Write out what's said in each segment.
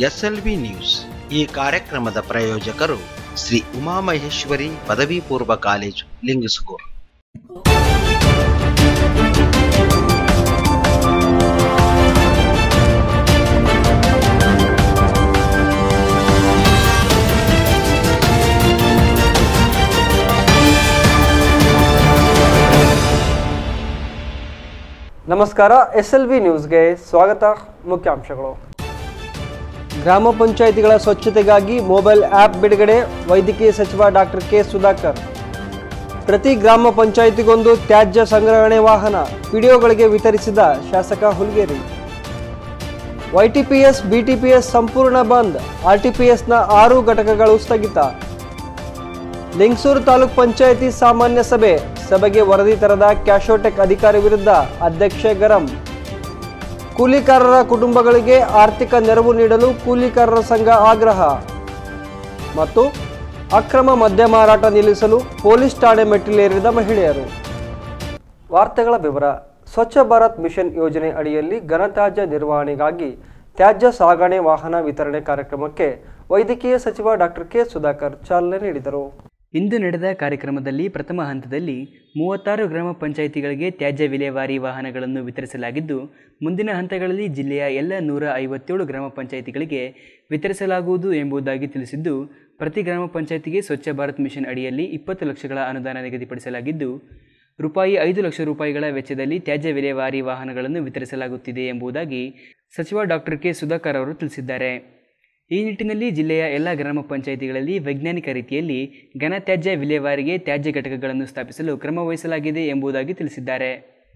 SLV news ಈ ಕಾರ್ಯಕ್ರಮದ ಪ್ರಾಯೋಜಕರು ಶ್ರೀ ಉಮಾಮಹೇಶ್ವರಿ ಪದವಿ ಪೂರ್ವ ಕಾಲೇಜು ಲಿಂಗಸ್ಕೂರು ನಮಸ್ಕಾರ ಎಸ್ ಎಲ್ ವಿ ನ್ಯೂಸ್ಗೆ ಸ್ವಾಗತ ಮುಖ್ಯಾಂಶಗಳು ಗ್ರಾಮ ಪಂಚಾಯಿತಿಗಳ ಸ್ವಚ್ಛತೆಗಾಗಿ ಮೊಬೈಲ್ ಆ್ಯಪ್ ಬಿಡುಗಡೆ ವೈದ್ಯಕೀಯ ಸಚಿವ ಡಾಕ್ಟರ್ ಕೆ ಸುಧಾಕರ್ ಪ್ರತಿ ಗ್ರಾಮ ಪಂಚಾಯಿತಿಗೊಂದು ತ್ಯಾಜ್ಯ ಸಂಗ್ರಹಣೆ ವಾಹನ ಪಿಡಿಒಗಳಿಗೆ ವಿತರಿಸಿದ ಶಾಸಕ ಹುಲ್ಗೇರಿ ವೈಟಿಪಿಎಸ್ ಬಿಟಿಪಿಎಸ್ ಸಂಪೂರ್ಣ ಬಂದ್ ಆರ್ಟಿಪಿಎಸ್ನ ಆರು ಘಟಕಗಳು ಸ್ಥಗಿತ ಲಿಂಗಸೂರು ತಾಲೂಕ್ ಪಂಚಾಯಿತಿ ಸಾಮಾನ್ಯ ಸಭೆ ಸಭೆಗೆ ವರದಿ ತರದ ಕ್ಯಾಶೋಟೆಕ್ ಅಧಿಕಾರಿ ವಿರುದ್ಧ ಅಧ್ಯಕ್ಷೆ ಗರಂ ಕೂಲಿಕಾರರ ಕುಟುಂಬಗಳಿಗೆ ಆರ್ಥಿಕ ನೆರವು ನೀಡಲು ಕೂಲಿಕಾರರ ಸಂಘ ಆಗ್ರಹ ಮತ್ತು ಅಕ್ರಮ ಮದ್ಯ ಮಾರಾಟ ನಿಲ್ಲಿಸಲು ಪೊಲೀಸ್ ಠಾಣೆ ಮೆಟ್ಟಿಲೇರಿದ ಮಹಿಳೆಯರು ವಾರ್ತೆಗಳ ವಿವರ ಸ್ವಚ್ಛ ಭಾರತ್ ಮಿಷನ್ ಯೋಜನೆ ಅಡಿಯಲ್ಲಿ ಘನತ್ಯಾಜ್ಯ ನಿರ್ವಹಣೆಗಾಗಿ ತ್ಯಾಜ್ಯ ಸಾಗಣೆ ವಾಹನ ವಿತರಣೆ ಕಾರ್ಯಕ್ರಮಕ್ಕೆ ವೈದ್ಯಕೀಯ ಸಚಿವ ಡಾಕ್ಟರ್ ಕೆ ಸುಧಾಕರ್ ಚಾಲನೆ ನೀಡಿದರು ಇಂದು ನಡೆದ ಕಾರ್ಯಕ್ರಮದಲ್ಲಿ ಪ್ರಥಮ ಹಂತದಲ್ಲಿ ಮೂವತ್ತಾರು ಗ್ರಾಮ ಪಂಚಾಯಿತಿಗಳಿಗೆ ತ್ಯಾಜ್ಯ ವಿಲೇವಾರಿ ವಾಹನಗಳನ್ನು ವಿತರಿಸಲಾಗಿದ್ದು ಮುಂದಿನ ಹಂತಗಳಲ್ಲಿ ಜಿಲ್ಲೆಯ ಎಲ್ಲ ನೂರ ಐವತ್ತೇಳು ಗ್ರಾಮ ಪಂಚಾಯಿತಿಗಳಿಗೆ ವಿತರಿಸಲಾಗುವುದು ಎಂಬುದಾಗಿ ತಿಳಿಸಿದ್ದು ಪ್ರತಿ ಗ್ರಾಮ ಪಂಚಾಯಿತಿಗೆ ಸ್ವಚ್ಛ ಭಾರತ್ ಮಿಷನ್ ಅಡಿಯಲ್ಲಿ ಇಪ್ಪತ್ತು ಲಕ್ಷಗಳ ಅನುದಾನ ನಿಗದಿಪಡಿಸಲಾಗಿದ್ದು ರೂಪಾಯಿ ಐದು ಲಕ್ಷ ರೂಪಾಯಿಗಳ ವೆಚ್ಚದಲ್ಲಿ ತ್ಯಾಜ್ಯ ವಿಲೇವಾರಿ ವಾಹನಗಳನ್ನು ವಿತರಿಸಲಾಗುತ್ತಿದೆ ಎಂಬುದಾಗಿ ಸಚಿವ ಡಾಕ್ಟರ್ ಕೆ ಸುಧಾಕರ್ ಅವರು ತಿಳಿಸಿದ್ದಾರೆ ಈ ನಿಟ್ಟಿನಲ್ಲಿ ಜಿಲ್ಲೆಯ ಎಲ್ಲ ಗ್ರಾಮ ಪಂಚಾಯಿತಿಗಳಲ್ಲಿ ವೈಜ್ಞಾನಿಕ ರೀತಿಯಲ್ಲಿ ಘನತ್ಯಾಜ್ಯ ವಿಲೇವಾರಿಗೆ ತ್ಯಾಜ್ಯ ಘಟಕಗಳನ್ನು ಸ್ಥಾಪಿಸಲು ಕ್ರಮ ವಹಿಸಲಾಗಿದೆ ಎಂಬುದಾಗಿ ತಿಳಿಸಿದ್ದಾರೆ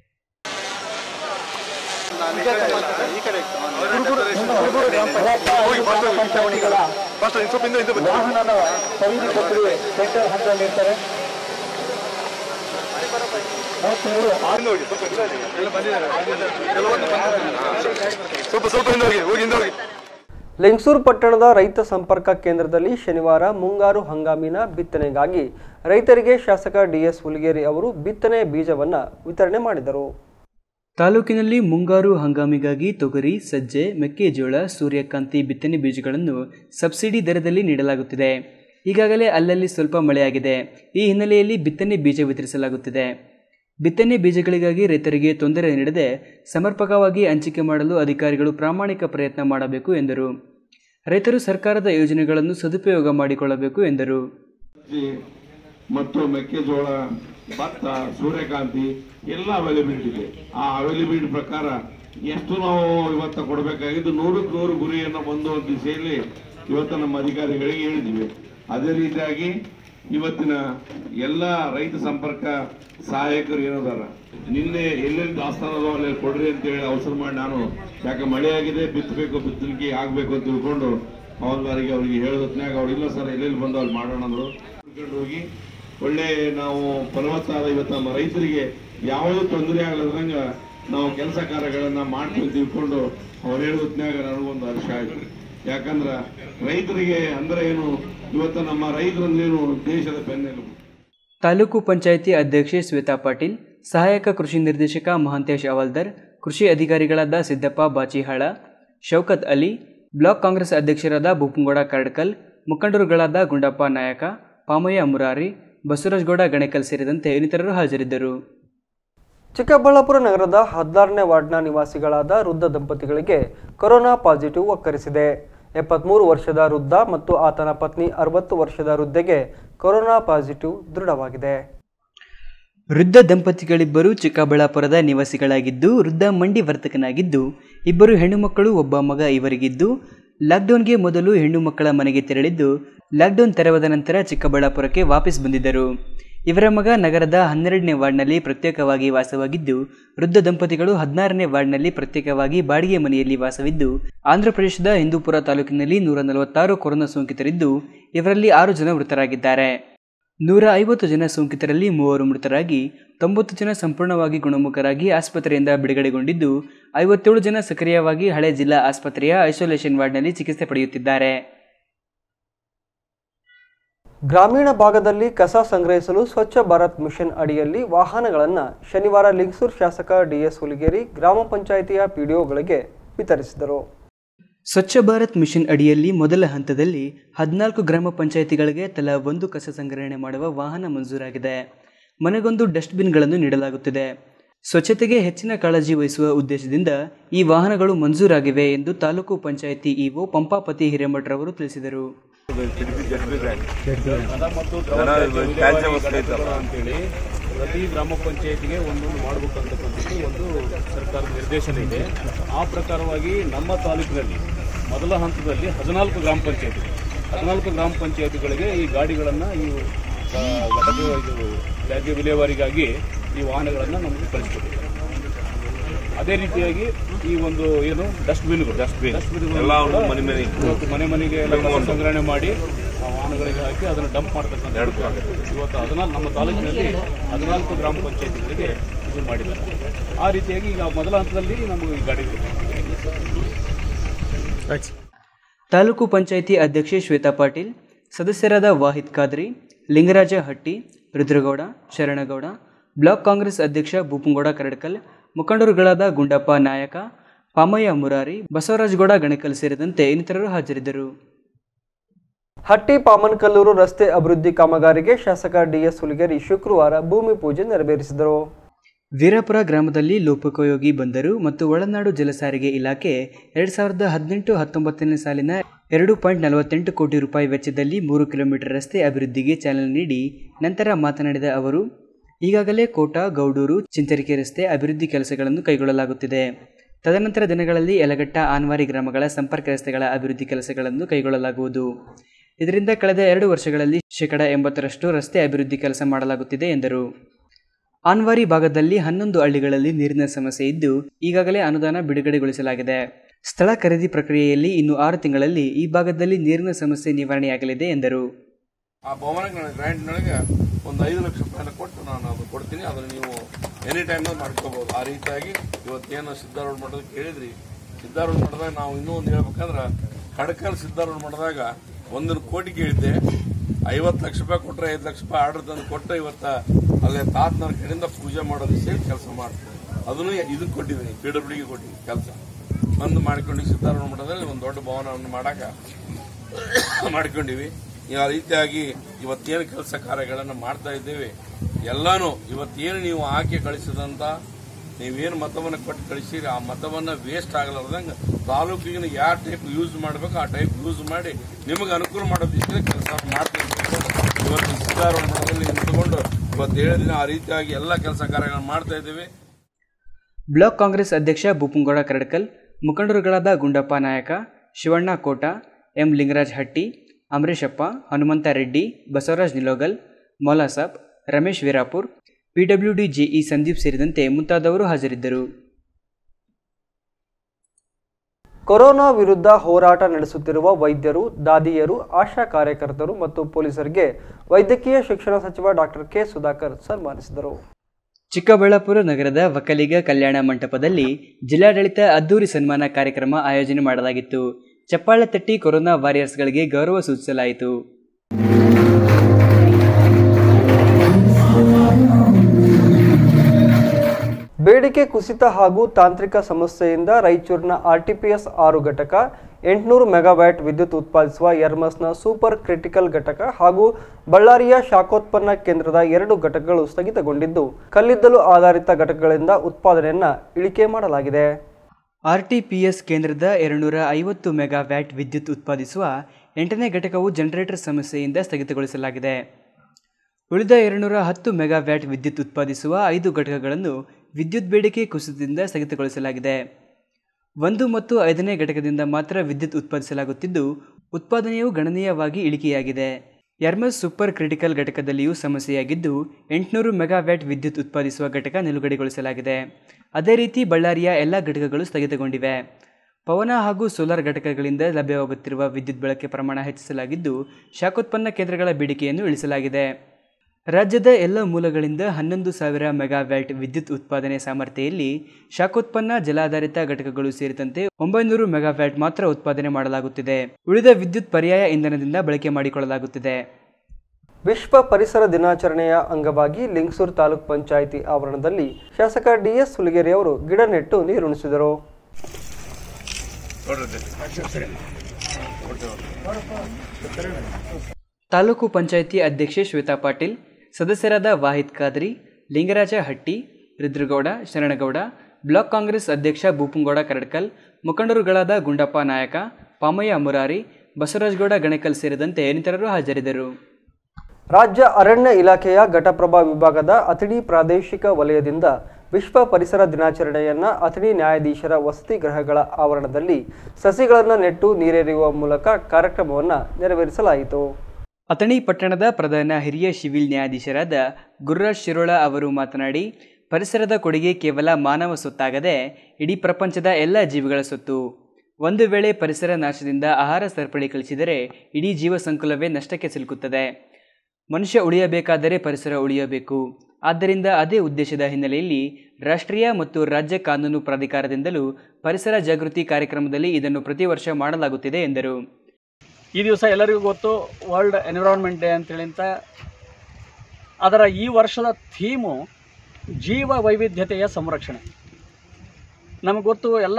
ಸ್ವಲ್ಪ ಸ್ವಲ್ಪ ಹಿಂದೆ ಹೋಗಿ ಹೋಗಿ ಹಿಂದೆ ಹೋಗಿ ಲಿಂಗಸೂರು ಪಟ್ಟಣದ ರೈತ ಸಂಪರ್ಕ ಕೇಂದ್ರದಲ್ಲಿ ಶನಿವಾರ ಮುಂಗಾರು ಹಂಗಾಮಿನ ಬಿತ್ತನೆಗಾಗಿ ರೈತರಿಗೆ ಶಾಸಕ ಡಿಎಸ್ ಹುಲಿಗೇರಿ ಅವರು ಬಿತ್ತನೆ ಬೀಜವನ್ನು ವಿತರಣೆ ಮಾಡಿದರು ತಾಲೂಕಿನಲ್ಲಿ ಮುಂಗಾರು ಹಂಗಾಮಿಗಾಗಿ ತೊಗರಿ ಸಜ್ಜೆ ಮೆಕ್ಕೆಜೋಳ ಸೂರ್ಯಕಾಂತಿ ಬಿತ್ತನೆ ಬೀಜಗಳನ್ನು ಸಬ್ಸಿಡಿ ದರದಲ್ಲಿ ನೀಡಲಾಗುತ್ತಿದೆ ಈಗಾಗಲೇ ಅಲ್ಲಲ್ಲಿ ಸ್ವಲ್ಪ ಮಳೆಯಾಗಿದೆ ಈ ಹಿನ್ನೆಲೆಯಲ್ಲಿ ಬಿತ್ತನೆ ಬೀಜ ವಿತರಿಸಲಾಗುತ್ತಿದೆ ಬಿತ್ತನೆ ಬೀಜಗಳಿಗಾಗಿ ರೈತರಿಗೆ ತೊಂದರೆ ನೀಡದೆ ಸಮರ್ಪಕವಾಗಿ ಹಂಚಿಕೆ ಮಾಡಲು ಅಧಿಕಾರಿಗಳು ಪ್ರಾಮಾಣಿಕ ಪ್ರಯತ್ನ ಮಾಡಬೇಕು ಎಂದರು ರೈತರು ಸರ್ಕಾರದ ಯೋಜನೆಗಳನ್ನು ಸದುಪಯೋಗ ಮಾಡಿಕೊಳ್ಳಬೇಕು ಎಂದರು ಸಜ್ಜಿ ಮತ್ತು ಮೆಕ್ಕೆಜೋಳ ಭತ್ತ ಸೂರ್ಯಕಾಂತಿ ಎಲ್ಲ ಅವೈಲೇಬಿಲಿಟಿ ಇದೆ ಆ ಅವೈಲೇಬಿಲಿಟಿ ಪ್ರಕಾರ ಎಷ್ಟು ನಾವು ಇವತ್ತು ಕೊಡಬೇಕಾಗಿದ್ದು ನೂರಕ್ಕೆ ನೂರು ಗುರಿಯನ್ನು ಹೊಂದುವ ದಿಸೆಯಲ್ಲಿ ಇವತ್ತು ನಮ್ಮ ಅಧಿಕಾರಿಗಳಿಗೆ ಹೇಳಿದ್ದೀವಿ ಅದೇ ರೀತಿಯಾಗಿ ಇವತ್ತಿನ ಎಲ್ಲ ರೈತ ಸಂಪರ್ಕ ಸಹಾಯಕರು ಏನದಾರ ನಿನ್ನೆ ಎಲ್ಲೆಲ್ಲಿ ದಾಸ್ತಾನ ಅದಾವ ಅಲ್ಲಿ ಕೊಡ್ರಿ ಅಂತ ಹೇಳಿ ಅವಸರ ಮಾಡಿ ನಾನು ಯಾಕೆ ಮಳೆ ಆಗಿದೆ ಬಿತ್ತಬೇಕು ಬಿತ್ತಲಿಕ್ಕೆ ಆಗ್ಬೇಕು ಅಂತ ತಿಳ್ಕೊಂಡು ಅವನ ಬಾರಿಗೆ ಅವರಿಗೆ ಹೇಳೋದ್ನಾಗ ಅವ್ರು ಇಲ್ಲ ಸರ್ ಎಲ್ಲೆಲ್ಲಿ ಬಂದು ಅಲ್ಲಿ ಮಾಡೋಣ ಅಂದ್ರು ಕರ್ಕೊಂಡು ಹೋಗಿ ಒಳ್ಳೆ ನಾವು ಫಲವತ್ತಾದ ಇವತ್ತು ನಮ್ಮ ರೈತರಿಗೆ ಯಾವುದೇ ತೊಂದರೆ ಆಗಲಾರ್ದಂಗ ನಾವು ಕೆಲಸ ಕಾರ್ಯಗಳನ್ನ ಮಾಡ್ತೀವಿ ಅಂತ ತಿಳ್ಕೊಂಡು ಅವ್ರು ಹೇಳೋದ್ನಾಗ ನನಗೊಂದು ಹರ್ಷ ಆಯ್ತು ಯಾಕಂದ್ರ ರೈತರಿಗೆ ಅಂದ್ರೆ ಏನು ಇವತ್ತು ನಮ್ಮ ರೈತರಂದ್ರೇನು ದೇಶದ ಬೆನ್ನೆಲುಬು ತಾಲೂಕು ಪಂಚಾಯಿತಿ ಅಧ್ಯಕ್ಷೆ ಶ್ವೇತಾ ಪಾಟೀಲ್ ಸಹಾಯಕ ಕೃಷಿ ನಿರ್ದೇಶಕ ಮಹಾಂತೇಶ್ ಅವಲ್ದರ್ ಕೃಷಿ ಅಧಿಕಾರಿಗಳಾದ ಸಿದ್ದಪ್ಪ ಬಾಚಿಹಾಳ ಶೌಕತ್ ಅಲಿ ಬ್ಲಾಕ್ ಕಾಂಗ್ರೆಸ್ ಅಧ್ಯಕ್ಷರಾದ ಭೂಪಂಗೌಡ ಕರ್ಡ್ಕಲ್ ಮುಖಂಡರುಗಳಾದ ಗುಂಡಪ್ಪ ನಾಯಕ ಪಾಮಯ್ಯ ಮುರಾರಿ ಬಸವರಾಜಗೌಡ ಗಣೇಕಲ್ ಸೇರಿದಂತೆ ಇನ್ನಿತರರು ಹಾಜರಿದ್ದರು ಚಿಕ್ಕಬಳ್ಳಾಪುರ ನಗರದ ಹದಿನಾರನೇ ವಾರ್ಡ್ನ ನಿವಾಸಿಗಳಾದ ವೃದ್ಧ ದಂಪತಿಗಳಿಗೆ ಕೊರೋನಾ ಪಾಸಿಟಿವ್ ಒಕ್ಕರಿಸಿದೆ ಎಪ್ಪತ್ಮೂರು ವರ್ಷದ ವೃದ್ಧ ಮತ್ತು ಆತನ ಪತ್ನಿ ಅರವತ್ತು ವರ್ಷದ ವೃದ್ಧೆಗೆ ಕೊರೋನಾ ಪಾಸಿಟಿವ್ ದೃಢವಾಗಿದೆ ವೃದ್ಧ ದಂಪತಿಗಳಿಬ್ಬರು ಚಿಕ್ಕಬಳ್ಳಾಪುರದ ನಿವಾಸಿಗಳಾಗಿದ್ದು ವೃದ್ಧ ಮಂಡಿ ವರ್ತಕನಾಗಿದ್ದು ಇಬ್ಬರು ಹೆಣ್ಣು ಮಕ್ಕಳು ಒಬ್ಬ ಮಗ ಇವರಿಗಿದ್ದು ಲಾಕ್ಡೌನ್ಗೆ ಮೊದಲು ಹೆಣ್ಣು ಮಕ್ಕಳ ಮನೆಗೆ ತೆರಳಿದ್ದು ಲಾಕ್ಡೌನ್ ತೆರವಾದ ನಂತರ ಚಿಕ್ಕಬಳ್ಳಾಪುರಕ್ಕೆ ವಾಪಸ್ ಬಂದಿದ್ದರು ಇವರ ಮಗ ನಗರದ ಹನ್ನೆರಡನೇ ವಾರ್ಡ್ನಲ್ಲಿ ಪ್ರತ್ಯೇಕವಾಗಿ ವಾಸವಾಗಿದ್ದು ವೃದ್ಧ ದಂಪತಿಗಳು ಹದಿನಾರನೇ ವಾರ್ಡ್ನಲ್ಲಿ ಪ್ರತ್ಯೇಕವಾಗಿ ಬಾಡಿಗೆ ಮನೆಯಲ್ಲಿ ವಾಸವಿದ್ದು ಆಂಧ್ರಪ್ರದೇಶದ ಹಿಂದೂಪುರ ತಾಲೂಕಿನಲ್ಲಿ ನೂರ ನಲವತ್ತಾರು ಕೊರೋನಾ ಸೋಂಕಿತರಿದ್ದು ಇವರಲ್ಲಿ ಆರು ಜನ ಮೃತರಾಗಿದ್ದಾರೆ ನೂರ ಐವತ್ತು ಜನ ಸೋಂಕಿತರಲ್ಲಿ ಮೂವರು ಮೃತರಾಗಿ ತೊಂಬತ್ತು ಜನ ಸಂಪೂರ್ಣವಾಗಿ ಗುಣಮುಖರಾಗಿ ಆಸ್ಪತ್ರೆಯಿಂದ ಬಿಡುಗಡೆಗೊಂಡಿದ್ದು ಐವತ್ತೇಳು ಜನ ಸಕ್ರಿಯವಾಗಿ ಹಳೆ ಜಿಲ್ಲಾ ಆಸ್ಪತ್ರೆಯ ಐಸೋಲೇಷನ್ ವಾರ್ಡ್ನಲ್ಲಿ ಚಿಕಿತ್ಸೆ ಪಡೆಯುತ್ತಿದ್ದಾರೆ ಗ್ರಾಮೀಣ ಭಾಗದಲ್ಲಿ ಕಸ ಸಂಗ್ರಹಿಸಲು ಸ್ವಚ್ಛ ಭಾರತ್ ಮಿಷನ್ ಅಡಿಯಲ್ಲಿ ವಾಹನಗಳನ್ನು ಶನಿವಾರ ಲಿಂಗಸೂರು ಶಾಸಕ ಡಿಎಸ್ ಹುಲಿಗೇರಿ ಗ್ರಾಮ ಪಂಚಾಯಿತಿಯ ಪಿಡಿಒಗಳಿಗೆ ವಿತರಿಸಿದರು ಸ್ವಚ್ಛ ಭಾರತ್ ಮಿಷನ್ ಅಡಿಯಲ್ಲಿ ಮೊದಲ ಹಂತದಲ್ಲಿ ಹದಿನಾಲ್ಕು ಗ್ರಾಮ ಪಂಚಾಯಿತಿಗಳಿಗೆ ತಲಾ ಒಂದು ಕಸ ಸಂಗ್ರಹಣೆ ಮಾಡುವ ವಾಹನ ಮಂಜೂರಾಗಿದೆ ಮನೆಗೊಂದು ಡಸ್ಟ್ಬಿನ್ಗಳನ್ನು ನೀಡಲಾಗುತ್ತಿದೆ ಸ್ವಚ್ಛತೆಗೆ ಹೆಚ್ಚಿನ ಕಾಳಜಿ ವಹಿಸುವ ಉದ್ದೇಶದಿಂದ ಈ ವಾಹನಗಳು ಮಂಜೂರಾಗಿವೆ ಎಂದು ತಾಲೂಕು ಪಂಚಾಯಿತಿ ಇಒ ಪಂಪಾಪತಿ ಹಿರೇಮಠರವರು ತಿಳಿಸಿದರು ಅಂತೇಳಿ ಪ್ರತಿ ಗ್ರಾಮ ಪಂಚಾಯತಿಗೆ ಒಂದೊಂದು ಮಾಡಬೇಕಂತಕ್ಕಂಥದ್ದು ಒಂದು ಸರ್ಕಾರದ ನಿರ್ದೇಶನ ಇದೆ ಆ ಪ್ರಕಾರವಾಗಿ ನಮ್ಮ ತಾಲೂಕಿನಲ್ಲಿ ಮೊದಲ ಹಂತದಲ್ಲಿ ಹದಿನಾಲ್ಕು ಗ್ರಾಮ ಪಂಚಾಯತಿ ಹದಿನಾಲ್ಕು ಗ್ರಾಮ ಪಂಚಾಯತಿಗಳಿಗೆ ಈ ಗಾಡಿಗಳನ್ನು ಈ ಆ, ಘಟಕ ಇದು ತ್ಯಾಜ್ಯ ವಿಲೇವಾರಿಗಾಗಿ ಈ ವಾಹನಗಳನ್ನು ನಮಗೆ ಕಳಿಸ್ಕೊಟ್ಟಿದ್ದಾರೆ ಅದೇ ರೀತಿಯಾಗಿ ಈ ಒಂದು ಏನು ಡಸ್ಟ್ಬಿನ್ಗಳು ಡಸ್ಟ್ಬಿನ್ ಮನೆ ಮನೆ ಮನೆ ಮನೆಗೆ ಎಲ್ಲ ಕಸ ಸಂಗ್ರಹಣೆ ಮಾಡಿ ಆ ವಾಹನಗಳಿಗೆ ಹಾಕಿ ಅದನ್ನು ಡಂಪ್ ಮಾಡ್ತಕ್ಕಂಥ ಇವತ್ತು ಹದಿನಾಲ್ಕು ನಮ್ಮ ತಾಲೂಕಿನಲ್ಲಿ ಹದಿನಾಲ್ಕು ಗ್ರಾಮ ಪಂಚಾಯತಿಗಳಿಗೆ ಇದು ಮಾಡಿದ್ದಾರೆ ಆ ರೀತಿಯಾಗಿ ಈಗ ಮೊದಲ ಹಂತದಲ್ಲಿ ನಮಗೆ ಈ ಗಾಡಿ ತಾಲೂಕು ಪಂಚಾಯಿತಿ ಅಧ್ಯಕ್ಷೆ ಶ್ವೇತಾ ಪಾಟೀಲ್ ಸದಸ್ಯರಾದ ವಾಹಿದ್ ಖಾದ್ರಿ ಲಿಂಗರಾಜ ಹಟ್ಟಿ ರುದ್ರಗೌಡ ಶರಣಗೌಡ ಬ್ಲಾಕ್ ಕಾಂಗ್ರೆಸ್ ಅಧ್ಯಕ್ಷ ಭೂಪಂಗೌಡ ಕರಡ್ಕಲ್ ಮುಖಂಡರುಗಳಾದ ಗುಂಡಪ್ಪ ನಾಯಕ ಪಾಮಯ್ಯ ಮುರಾರಿ ಬಸವರಾಜಗೌಡ ಗಣಕಲ್ ಸೇರಿದಂತೆ ಇನ್ನಿತರರು ಹಾಜರಿದ್ದರು ಹಟ್ಟಿ ಪಾಮನ್ಕಲ್ಲೂರು ರಸ್ತೆ ಅಭಿವೃದ್ಧಿ ಕಾಮಗಾರಿಗೆ ಶಾಸಕ ಡಿಎಸ್ ಹುಲಿಗೇರಿ ಶುಕ್ರವಾರ ಭೂಮಿ ಪೂಜೆ ನೆರವೇರಿಸಿದರು ವೀರಾಪುರ ಗ್ರಾಮದಲ್ಲಿ ಲೋಪೋಪಯೋಗಿ ಬಂದರು ಮತ್ತು ಒಳನಾಡು ಜಲಸಾರಿಗೆ ಇಲಾಖೆ ಎರಡು ಸಾವಿರದ ಹದಿನೆಂಟು ಹತ್ತೊಂಬತ್ತನೇ ಸಾಲಿನ ಎರಡು ಪಾಯಿಂಟ್ ನಲವತ್ತೆಂಟು ಕೋಟಿ ರೂಪಾಯಿ ವೆಚ್ಚದಲ್ಲಿ ಮೂರು ಕಿಲೋಮೀಟರ್ ರಸ್ತೆ ಅಭಿವೃದ್ಧಿಗೆ ಚಾಲನೆ ನೀಡಿ ನಂತರ ಮಾತನಾಡಿದ ಅವರು ಈಗಾಗಲೇ ಕೋಟ ಗೌಡೂರು ಚಿಂತರಿಕೆ ರಸ್ತೆ ಅಭಿವೃದ್ಧಿ ಕೆಲಸಗಳನ್ನು ಕೈಗೊಳ್ಳಲಾಗುತ್ತಿದೆ ತದನಂತರ ದಿನಗಳಲ್ಲಿ ಯಲಗಟ್ಟ ಆನ್ವಾರಿ ಗ್ರಾಮಗಳ ಸಂಪರ್ಕ ರಸ್ತೆಗಳ ಅಭಿವೃದ್ಧಿ ಕೆಲಸಗಳನ್ನು ಕೈಗೊಳ್ಳಲಾಗುವುದು ಇದರಿಂದ ಕಳೆದ ಎರಡು ವರ್ಷಗಳಲ್ಲಿ ಶೇಕಡ ಎಂಬತ್ತರಷ್ಟು ರಸ್ತೆ ಅಭಿವೃದ್ಧಿ ಕೆಲಸ ಮಾಡಲಾಗುತ್ತಿದೆ ಎಂದರು ಆನ್ವಾರಿ ಭಾಗದಲ್ಲಿ ಹನ್ನೊಂದು ಹಳ್ಳಿಗಳಲ್ಲಿ ನೀರಿನ ಸಮಸ್ಯೆ ಇದ್ದು ಈಗಾಗಲೇ ಅನುದಾನ ಬಿಡುಗಡೆಗೊಳಿಸಲಾಗಿದೆ ಸ್ಥಳ ಖರೀದಿ ಪ್ರಕ್ರಿಯೆಯಲ್ಲಿ ಇನ್ನು ಆರು ತಿಂಗಳಲ್ಲಿ ಈ ಭಾಗದಲ್ಲಿ ನೀರಿನ ಸಮಸ್ಯೆ ನಿವಾರಣೆಯಾಗಲಿದೆ ಎಂದರು ಆ ಭವನಕ್ಕೆ ನನಗೆ ಗ್ರ್ಯಾಂಟ್ನೊಳಗೆ ಒಂದು ಐದು ಲಕ್ಷ ರೂಪಾಯಿನ ಕೊಟ್ಟು ನಾನು ಅದು ಕೊಡ್ತೀನಿ ಅದನ್ನು ನೀವು ಎನಿ ಟೈಮ್ ಮಾಡ್ಕೋಬಹುದು ಆ ರೀತಿಯಾಗಿ ಇವತ್ತೇನು ಸಿದ್ದಾರೂಢ ಮಠದ ಕೇಳಿದ್ರಿ ಸಿದ್ದಾರೂಢ ಮಠದಾಗ ನಾವು ಇನ್ನೂ ಒಂದು ಹೇಳ್ಬೇಕಂದ್ರೆ ಕಡಕಲ್ ಸಿದ್ದಾರೂಢ ಮಠದಾಗ ಒಂದೊಂದು ಕೋಟಿ ಕೇಳಿದ್ದೆ ಐವತ್ತು ಲಕ್ಷ ರೂಪಾಯಿ ಕೊಟ್ಟರೆ ಐದು ಲಕ್ಷ ರೂಪಾಯಿ ಆರ್ಡರ್ ತಂದು ಕೊಟ್ಟರೆ ಇವತ್ತ ಅಲ್ಲೇ ತಾತನವ್ರ ಕಡೆಯಿಂದ ಪೂಜೆ ಮಾಡೋದು ಸೇರಿ ಕೆಲಸ ಮಾಡ್ತೀನಿ ಅದನ್ನು ಇದಕ್ಕೆ ಕೊಟ್ಟಿದ್ದೀನಿ ಪಿ ಡಬ್ಲ್ಯೂಗೆ ಕೊಟ್ಟಿದ್ದೀನಿ ಕೆಲಸ ಬಂದು ಮಾಡ್ಕೊಂಡು ಸಿದ್ದಾರೂಢ ಮಠದಲ್ಲಿ ಒಂದು ದೊಡ್ಡ ಭವನವನ್ನು ಮಾಡಾಕ ಮಾಡ್ಕೊಂಡಿವಿ ಆ ರೀತಿಯಾಗಿ ಇವತ್ತೇನು ಕೆಲಸ ಕಾರ್ಯಗಳನ್ನು ಮಾಡ್ತಾ ಇದ್ದೇವೆ ಎಲ್ಲಾನು ಇವತ್ತೇನು ನೀವು ಹಾಕಿ ಕಳಿಸಿದಂತ ನೀವೇನು ಮತವನ್ನು ಕೊಟ್ಟು ಕಳಿಸಿರಿ ಆ ಮತವನ್ನ ವೇಸ್ಟ್ ಆಗಲಾರ್ದಂಗ ತಾಲೂಕಿಗೆ ಯಾವ ಟೈಪ್ ಯೂಸ್ ಮಾಡಬೇಕು ಆ ಟೈಪ್ ಯೂಸ್ ಮಾಡಿ ನಿಮಗೆ ಅನುಕೂಲ ಮಾಡೋ ದಿಶೆಯಲ್ಲಿ ಕೆಲಸ ಮಾಡ್ತಾ ಇದ್ದೀವಿ. ಇವತ್ತು ಸಿದ್ದಾರೂಢ ಮಠದಲ್ಲಿ ನಿಂತುಕೊಂಡು ಇವತ್ತು ಏಳು ದಿನ ಆ ರೀತಿಯಾಗಿ ಎಲ್ಲ ಕೆಲಸ ಕಾರ್ಯಗಳನ್ನು ಮಾಡ್ತಾ ಇದ್ದೀವಿ ಬ್ಲಾಕ್ ಕಾಂಗ್ರೆಸ್ ಅಧ್ಯಕ್ಷ ಭೂಪಂಗೌಡ ಕರಡ್ಕಲ್ ಮುಖಂಡರುಗಳಾದ Gundappa Nayak Shivanna Kota M Lingaraj Hatti Amareshappa Hanumantha Reddy Basavaraj Nilogal Moulasab Ramesh Veerapur PWD JE Sandeep ಸೇರಿದಂತೆ ಮುಂತಾದವರು ಹಾಜರಿದ್ದರು ಕೊರೋನಾ ವಿರುದ್ಧ ಹೋರಾಟ ನಡೆಸುತ್ತಿರುವ ವೈದ್ಯರು ದಾದಿಯರು ಆಶಾ ಕಾರ್ಯಕರ್ತರು ಮತ್ತು ಪೊಲೀಸರಿಗೆ ವೈದ್ಯಕೀಯ ಶಿಕ್ಷಣ ಸಚಿವ ಡಾಕ್ಟರ್ ಕೆ ಸುಧಾಕರ್ ಸನ್ಮಾನಿಸಿದರು ಚಿಕ್ಕಬಳ್ಳಾಪುರ ನಗರದ ಒಕ್ಕಲಿಗ ಕಲ್ಯಾಣ ಮಂಟಪದಲ್ಲಿ ಜಿಲ್ಲಾಡಳಿತ ಅದ್ದೂರಿ ಸನ್ಮಾನ ಕಾರ್ಯಕ್ರಮ ಆಯೋಜನೆ ಮಾಡಲಾಗಿತ್ತು ಚಪ್ಪಾಳೆ ತಟ್ಟಿ ಕೊರೋನಾ ವಾರಿಯರ್ಸ್ಗಳಿಗೆ ಗೌರವ ಸೂಚಿಸಲಾಯಿತು ಬೇಡಿಕೆ ಕುಸಿತ ಹಾಗೂ ತಾಂತ್ರಿಕ ಸಮಸ್ಯೆಯಿಂದ ರಾಯಚೂರಿನ ಆರ್ಟಿಪಿಎಸ್ ಆರು ಘಟಕ ಎಂಟುನೂರು ಮೆಗಾವ್ಯಾಟ್ ವಿದ್ಯುತ್ ಉತ್ಪಾದಿಸುವ ಯರ್ಮಸ್ನ ಸೂಪರ್ ಕ್ರಿಟಿಕಲ್ ಘಟಕ ಹಾಗೂ ಬಳ್ಳಾರಿಯ ಶಾಖೋತ್ಪನ್ನ ಕೇಂದ್ರದ ಎರಡು ಘಟಕಗಳು ಸ್ಥಗಿತಗೊಂಡಿದ್ದು ಕಲ್ಲಿದ್ದಲು ಆಧಾರಿತ ಘಟಕಗಳಿಂದ ಉತ್ಪಾದನೆಯನ್ನ ಇಳಿಕೆ ಮಾಡಲಾಗಿದೆ ಆರ್ಟಿಪಿಎಸ್ ಕೇಂದ್ರದ ಎರಡುನೂರ ಐವತ್ತು ಮೆಗಾವ್ಯಾಟ್ ವಿದ್ಯುತ್ ಉತ್ಪಾದಿಸುವ ಎಂಟನೇ ಘಟಕವು ಜನರೇಟರ್ ಸಮಸ್ಯೆಯಿಂದ ಸ್ಥಗಿತಗೊಳಿಸಲಾಗಿದೆ ಉಳಿದ ಎರಡುನೂರ ಹತ್ತು ಮೆಗಾವ್ಯಾಟ್ ವಿದ್ಯುತ್ ಉತ್ಪಾದಿಸುವ ಐದು ಘಟಕಗಳನ್ನು ವಿದ್ಯುತ್ ಬೇಡಿಕೆ ಕುಸಿತದಿಂದ ಸ್ಥಗಿತಗೊಳಿಸಲಾಗಿದೆ ಒಂದು ಮತ್ತು ಐದನೇ ಘಟಕದಿಂದ ಮಾತ್ರ ವಿದ್ಯುತ್ ಉತ್ಪಾದಿಸಲಾಗುತ್ತಿದ್ದು ಉತ್ಪಾದನೆಯು ಗಣನೀಯವಾಗಿ ಇಳಿಕೆಯಾಗಿದೆ ಯರ್ಮಸ್ ಸೂಪರ್ ಕ್ರಿಟಿಕಲ್ ಘಟಕದಲ್ಲಿಯೂ ಸಮಸ್ಯೆಯಾಗಿದ್ದು ಎಂಟುನೂರು ಮೆಗಾವ್ಯಾಟ್ ವಿದ್ಯುತ್ ಉತ್ಪಾದಿಸುವ ಘಟಕ ನಿಲುಗಡೆಗೊಳಿಸಲಾಗಿದೆ ಅದೇ ರೀತಿ ಬಳ್ಳಾರಿಯ ಎಲ್ಲ ಘಟಕಗಳು ಸ್ಥಗಿತಗೊಂಡಿವೆ ಪವನ ಹಾಗೂ ಸೋಲಾರ್ ಘಟಕಗಳಿಂದ ಲಭ್ಯವಾಗುತ್ತಿರುವ ವಿದ್ಯುತ್ ಬಳಕೆ ಪ್ರಮಾಣ ಹೆಚ್ಚಿಸಲಾಗಿದ್ದು ಶಾಖೋತ್ಪನ್ನ ಕೇಂದ್ರಗಳ ಬೇಡಿಕೆಯನ್ನು ಇಳಿಸಲಾಗಿದೆ ರಾಜ್ಯದ ಎಲ್ಲ ಮೂಲಗಳಿಂದ ಹನ್ನೊಂದು ಸಾವಿರ ಮೆಗಾವ್ಯಾಟ್ ವಿದ್ಯುತ್ ಉತ್ಪಾದನೆ ಸಾಮರ್ಥ್ಯದಲ್ಲಿ ಶಾಖೋತ್ಪನ್ನ ಜಲಾಧಾರಿತ ಘಟಕಗಳು ಸೇರಿದಂತೆ ಒಂಬೈನೂರು ಮೆಗಾವ್ಯಾಟ್ ಮಾತ್ರ ಉತ್ಪಾದನೆ ಮಾಡಲಾಗುತ್ತಿದೆ ಉಳಿದ ವಿದ್ಯುತ್ ಪರ್ಯಾಯ ಇಂಧನದಿಂದ ಬಳಕೆ ಮಾಡಿಕೊಳ್ಳಲಾಗುತ್ತಿದೆ ವಿಶ್ವ ಪರಿಸರ ದಿನಾಚರಣೆಯ ಅಂಗವಾಗಿ ಲಿಂಗಸೂರು ತಾಲೂಕ್ ಪಂಚಾಯಿತಿ ಆವರಣದಲ್ಲಿ ಶಾಸಕ ಡಿಎಸ್ ಹುಲಿಗೇರಿ ಅವರು ಗಿಡ ನೆಟ್ಟು ನೀರುಣಿಸಿದರು ತಾಲೂಕು ಪಂಚಾಯಿತಿ ಅಧ್ಯಕ್ಷೆ ಶ್ವೇತಾ ಪಾಟೀಲ್ ಸದಸ್ಯರಾದ ವಾಹಿದ್ ಖಾದ್ರಿ ಲಿಂಗರಾಜ ಹಟ್ಟಿ ರುದ್ರಗೌಡ ಶರಣಗೌಡ ಬ್ಲಾಕ್ ಕಾಂಗ್ರೆಸ್ ಅಧ್ಯಕ್ಷ ಭೂಪಂಗೌಡ ಕರಡ್ಕಲ್ ಮುಖಂಡರುಗಳಾದ ಗುಂಡಪ್ಪ ನಾಯಕ ಪಾಮಯ್ಯ ಮುರಾರಿ ಬಸವರಾಜಗೌಡ ಗಣಕಲ್ ಸೇರಿದಂತೆ ಇನ್ನಿತರರು ಹಾಜರಿದ್ದರು ರಾಜ್ಯ ಅರಣ್ಯ ಇಲಾಖೆಯ ಘಟಪ್ರಭಾ ವಿಭಾಗದ ಅಥಣಿ ಪ್ರಾದೇಶಿಕ ವಲಯದಿಂದ ವಿಶ್ವ ಪರಿಸರ ದಿನಾಚರಣೆಯನ್ನು ಅಥಣಿ ನ್ಯಾಯಾಧೀಶರ ವಸತಿ ಗೃಹಗಳ ಆವರಣದಲ್ಲಿ ಸಸಿಗಳನ್ನು ನೆಟ್ಟು ನೀರೆರೆಯುವ ಮೂಲಕ ಕಾರ್ಯಕ್ರಮವನ್ನು ನೆರವೇರಿಸಲಾಯಿತು ಅಥಣಿ ಪಟ್ಟಣದ ಪ್ರಧಾನ ಹಿರಿಯ ಸಿವಿಲ್ ನ್ಯಾಯಾಧೀಶರಾದ ಗುರುರಾಜ್ ಶಿರೋಳ ಅವರು ಮಾತನಾಡಿ ಪರಿಸರದ ಕೊಡುಗೆ ಕೇವಲ ಮಾನವ ಸೊತ್ತಾಗದೆ ಇಡೀ ಪ್ರಪಂಚದ ಎಲ್ಲ ಜೀವಿಗಳ ಸೊತ್ತು ಒಂದು ವೇಳೆ ಪರಿಸರ ನಾಶದಿಂದ ಆಹಾರ ಸರಪಳಿ ಕಳಿಸಿದರೆ ಇಡೀ ಜೀವ ಸಂಕುಲವೇ ನಷ್ಟಕ್ಕೆ ಸಿಲುಕುತ್ತದೆ ಮನುಷ್ಯ ಉಳಿಯಬೇಕಾದರೆ ಪರಿಸರ ಉಳಿಯಬೇಕು ಆದ್ದರಿಂದ ಅದೇ ಉದ್ದೇಶದ ಹಿನ್ನೆಲೆಯಲ್ಲಿ ರಾಷ್ಟ್ರೀಯ ಮತ್ತು ರಾಜ್ಯ ಕಾನೂನು ಪ್ರಾಧಿಕಾರದಿಂದಲೂ ಪರಿಸರ ಜಾಗೃತಿ ಕಾರ್ಯಕ್ರಮದಲ್ಲಿ ಇದನ್ನು ಪ್ರತಿ ವರ್ಷ ಮಾಡಲಾಗುತ್ತಿದೆ ಎಂದರು ಈ ದಿವಸ ಎಲ್ಲರಿಗೂ ಗೊತ್ತು ವರ್ಲ್ಡ್ ಎನ್ವಿರಾನ್ಮೆಂಟ್ ಡೇ ಅಂತೇಳಿ ಅಂತ ಅದರ ಈ ವರ್ಷದ ಥೀಮು ಜೀವ ವೈವಿಧ್ಯತೆಯ ಸಂರಕ್ಷಣೆ ನಮಗೆ ಗೊತ್ತು ಎಲ್ಲ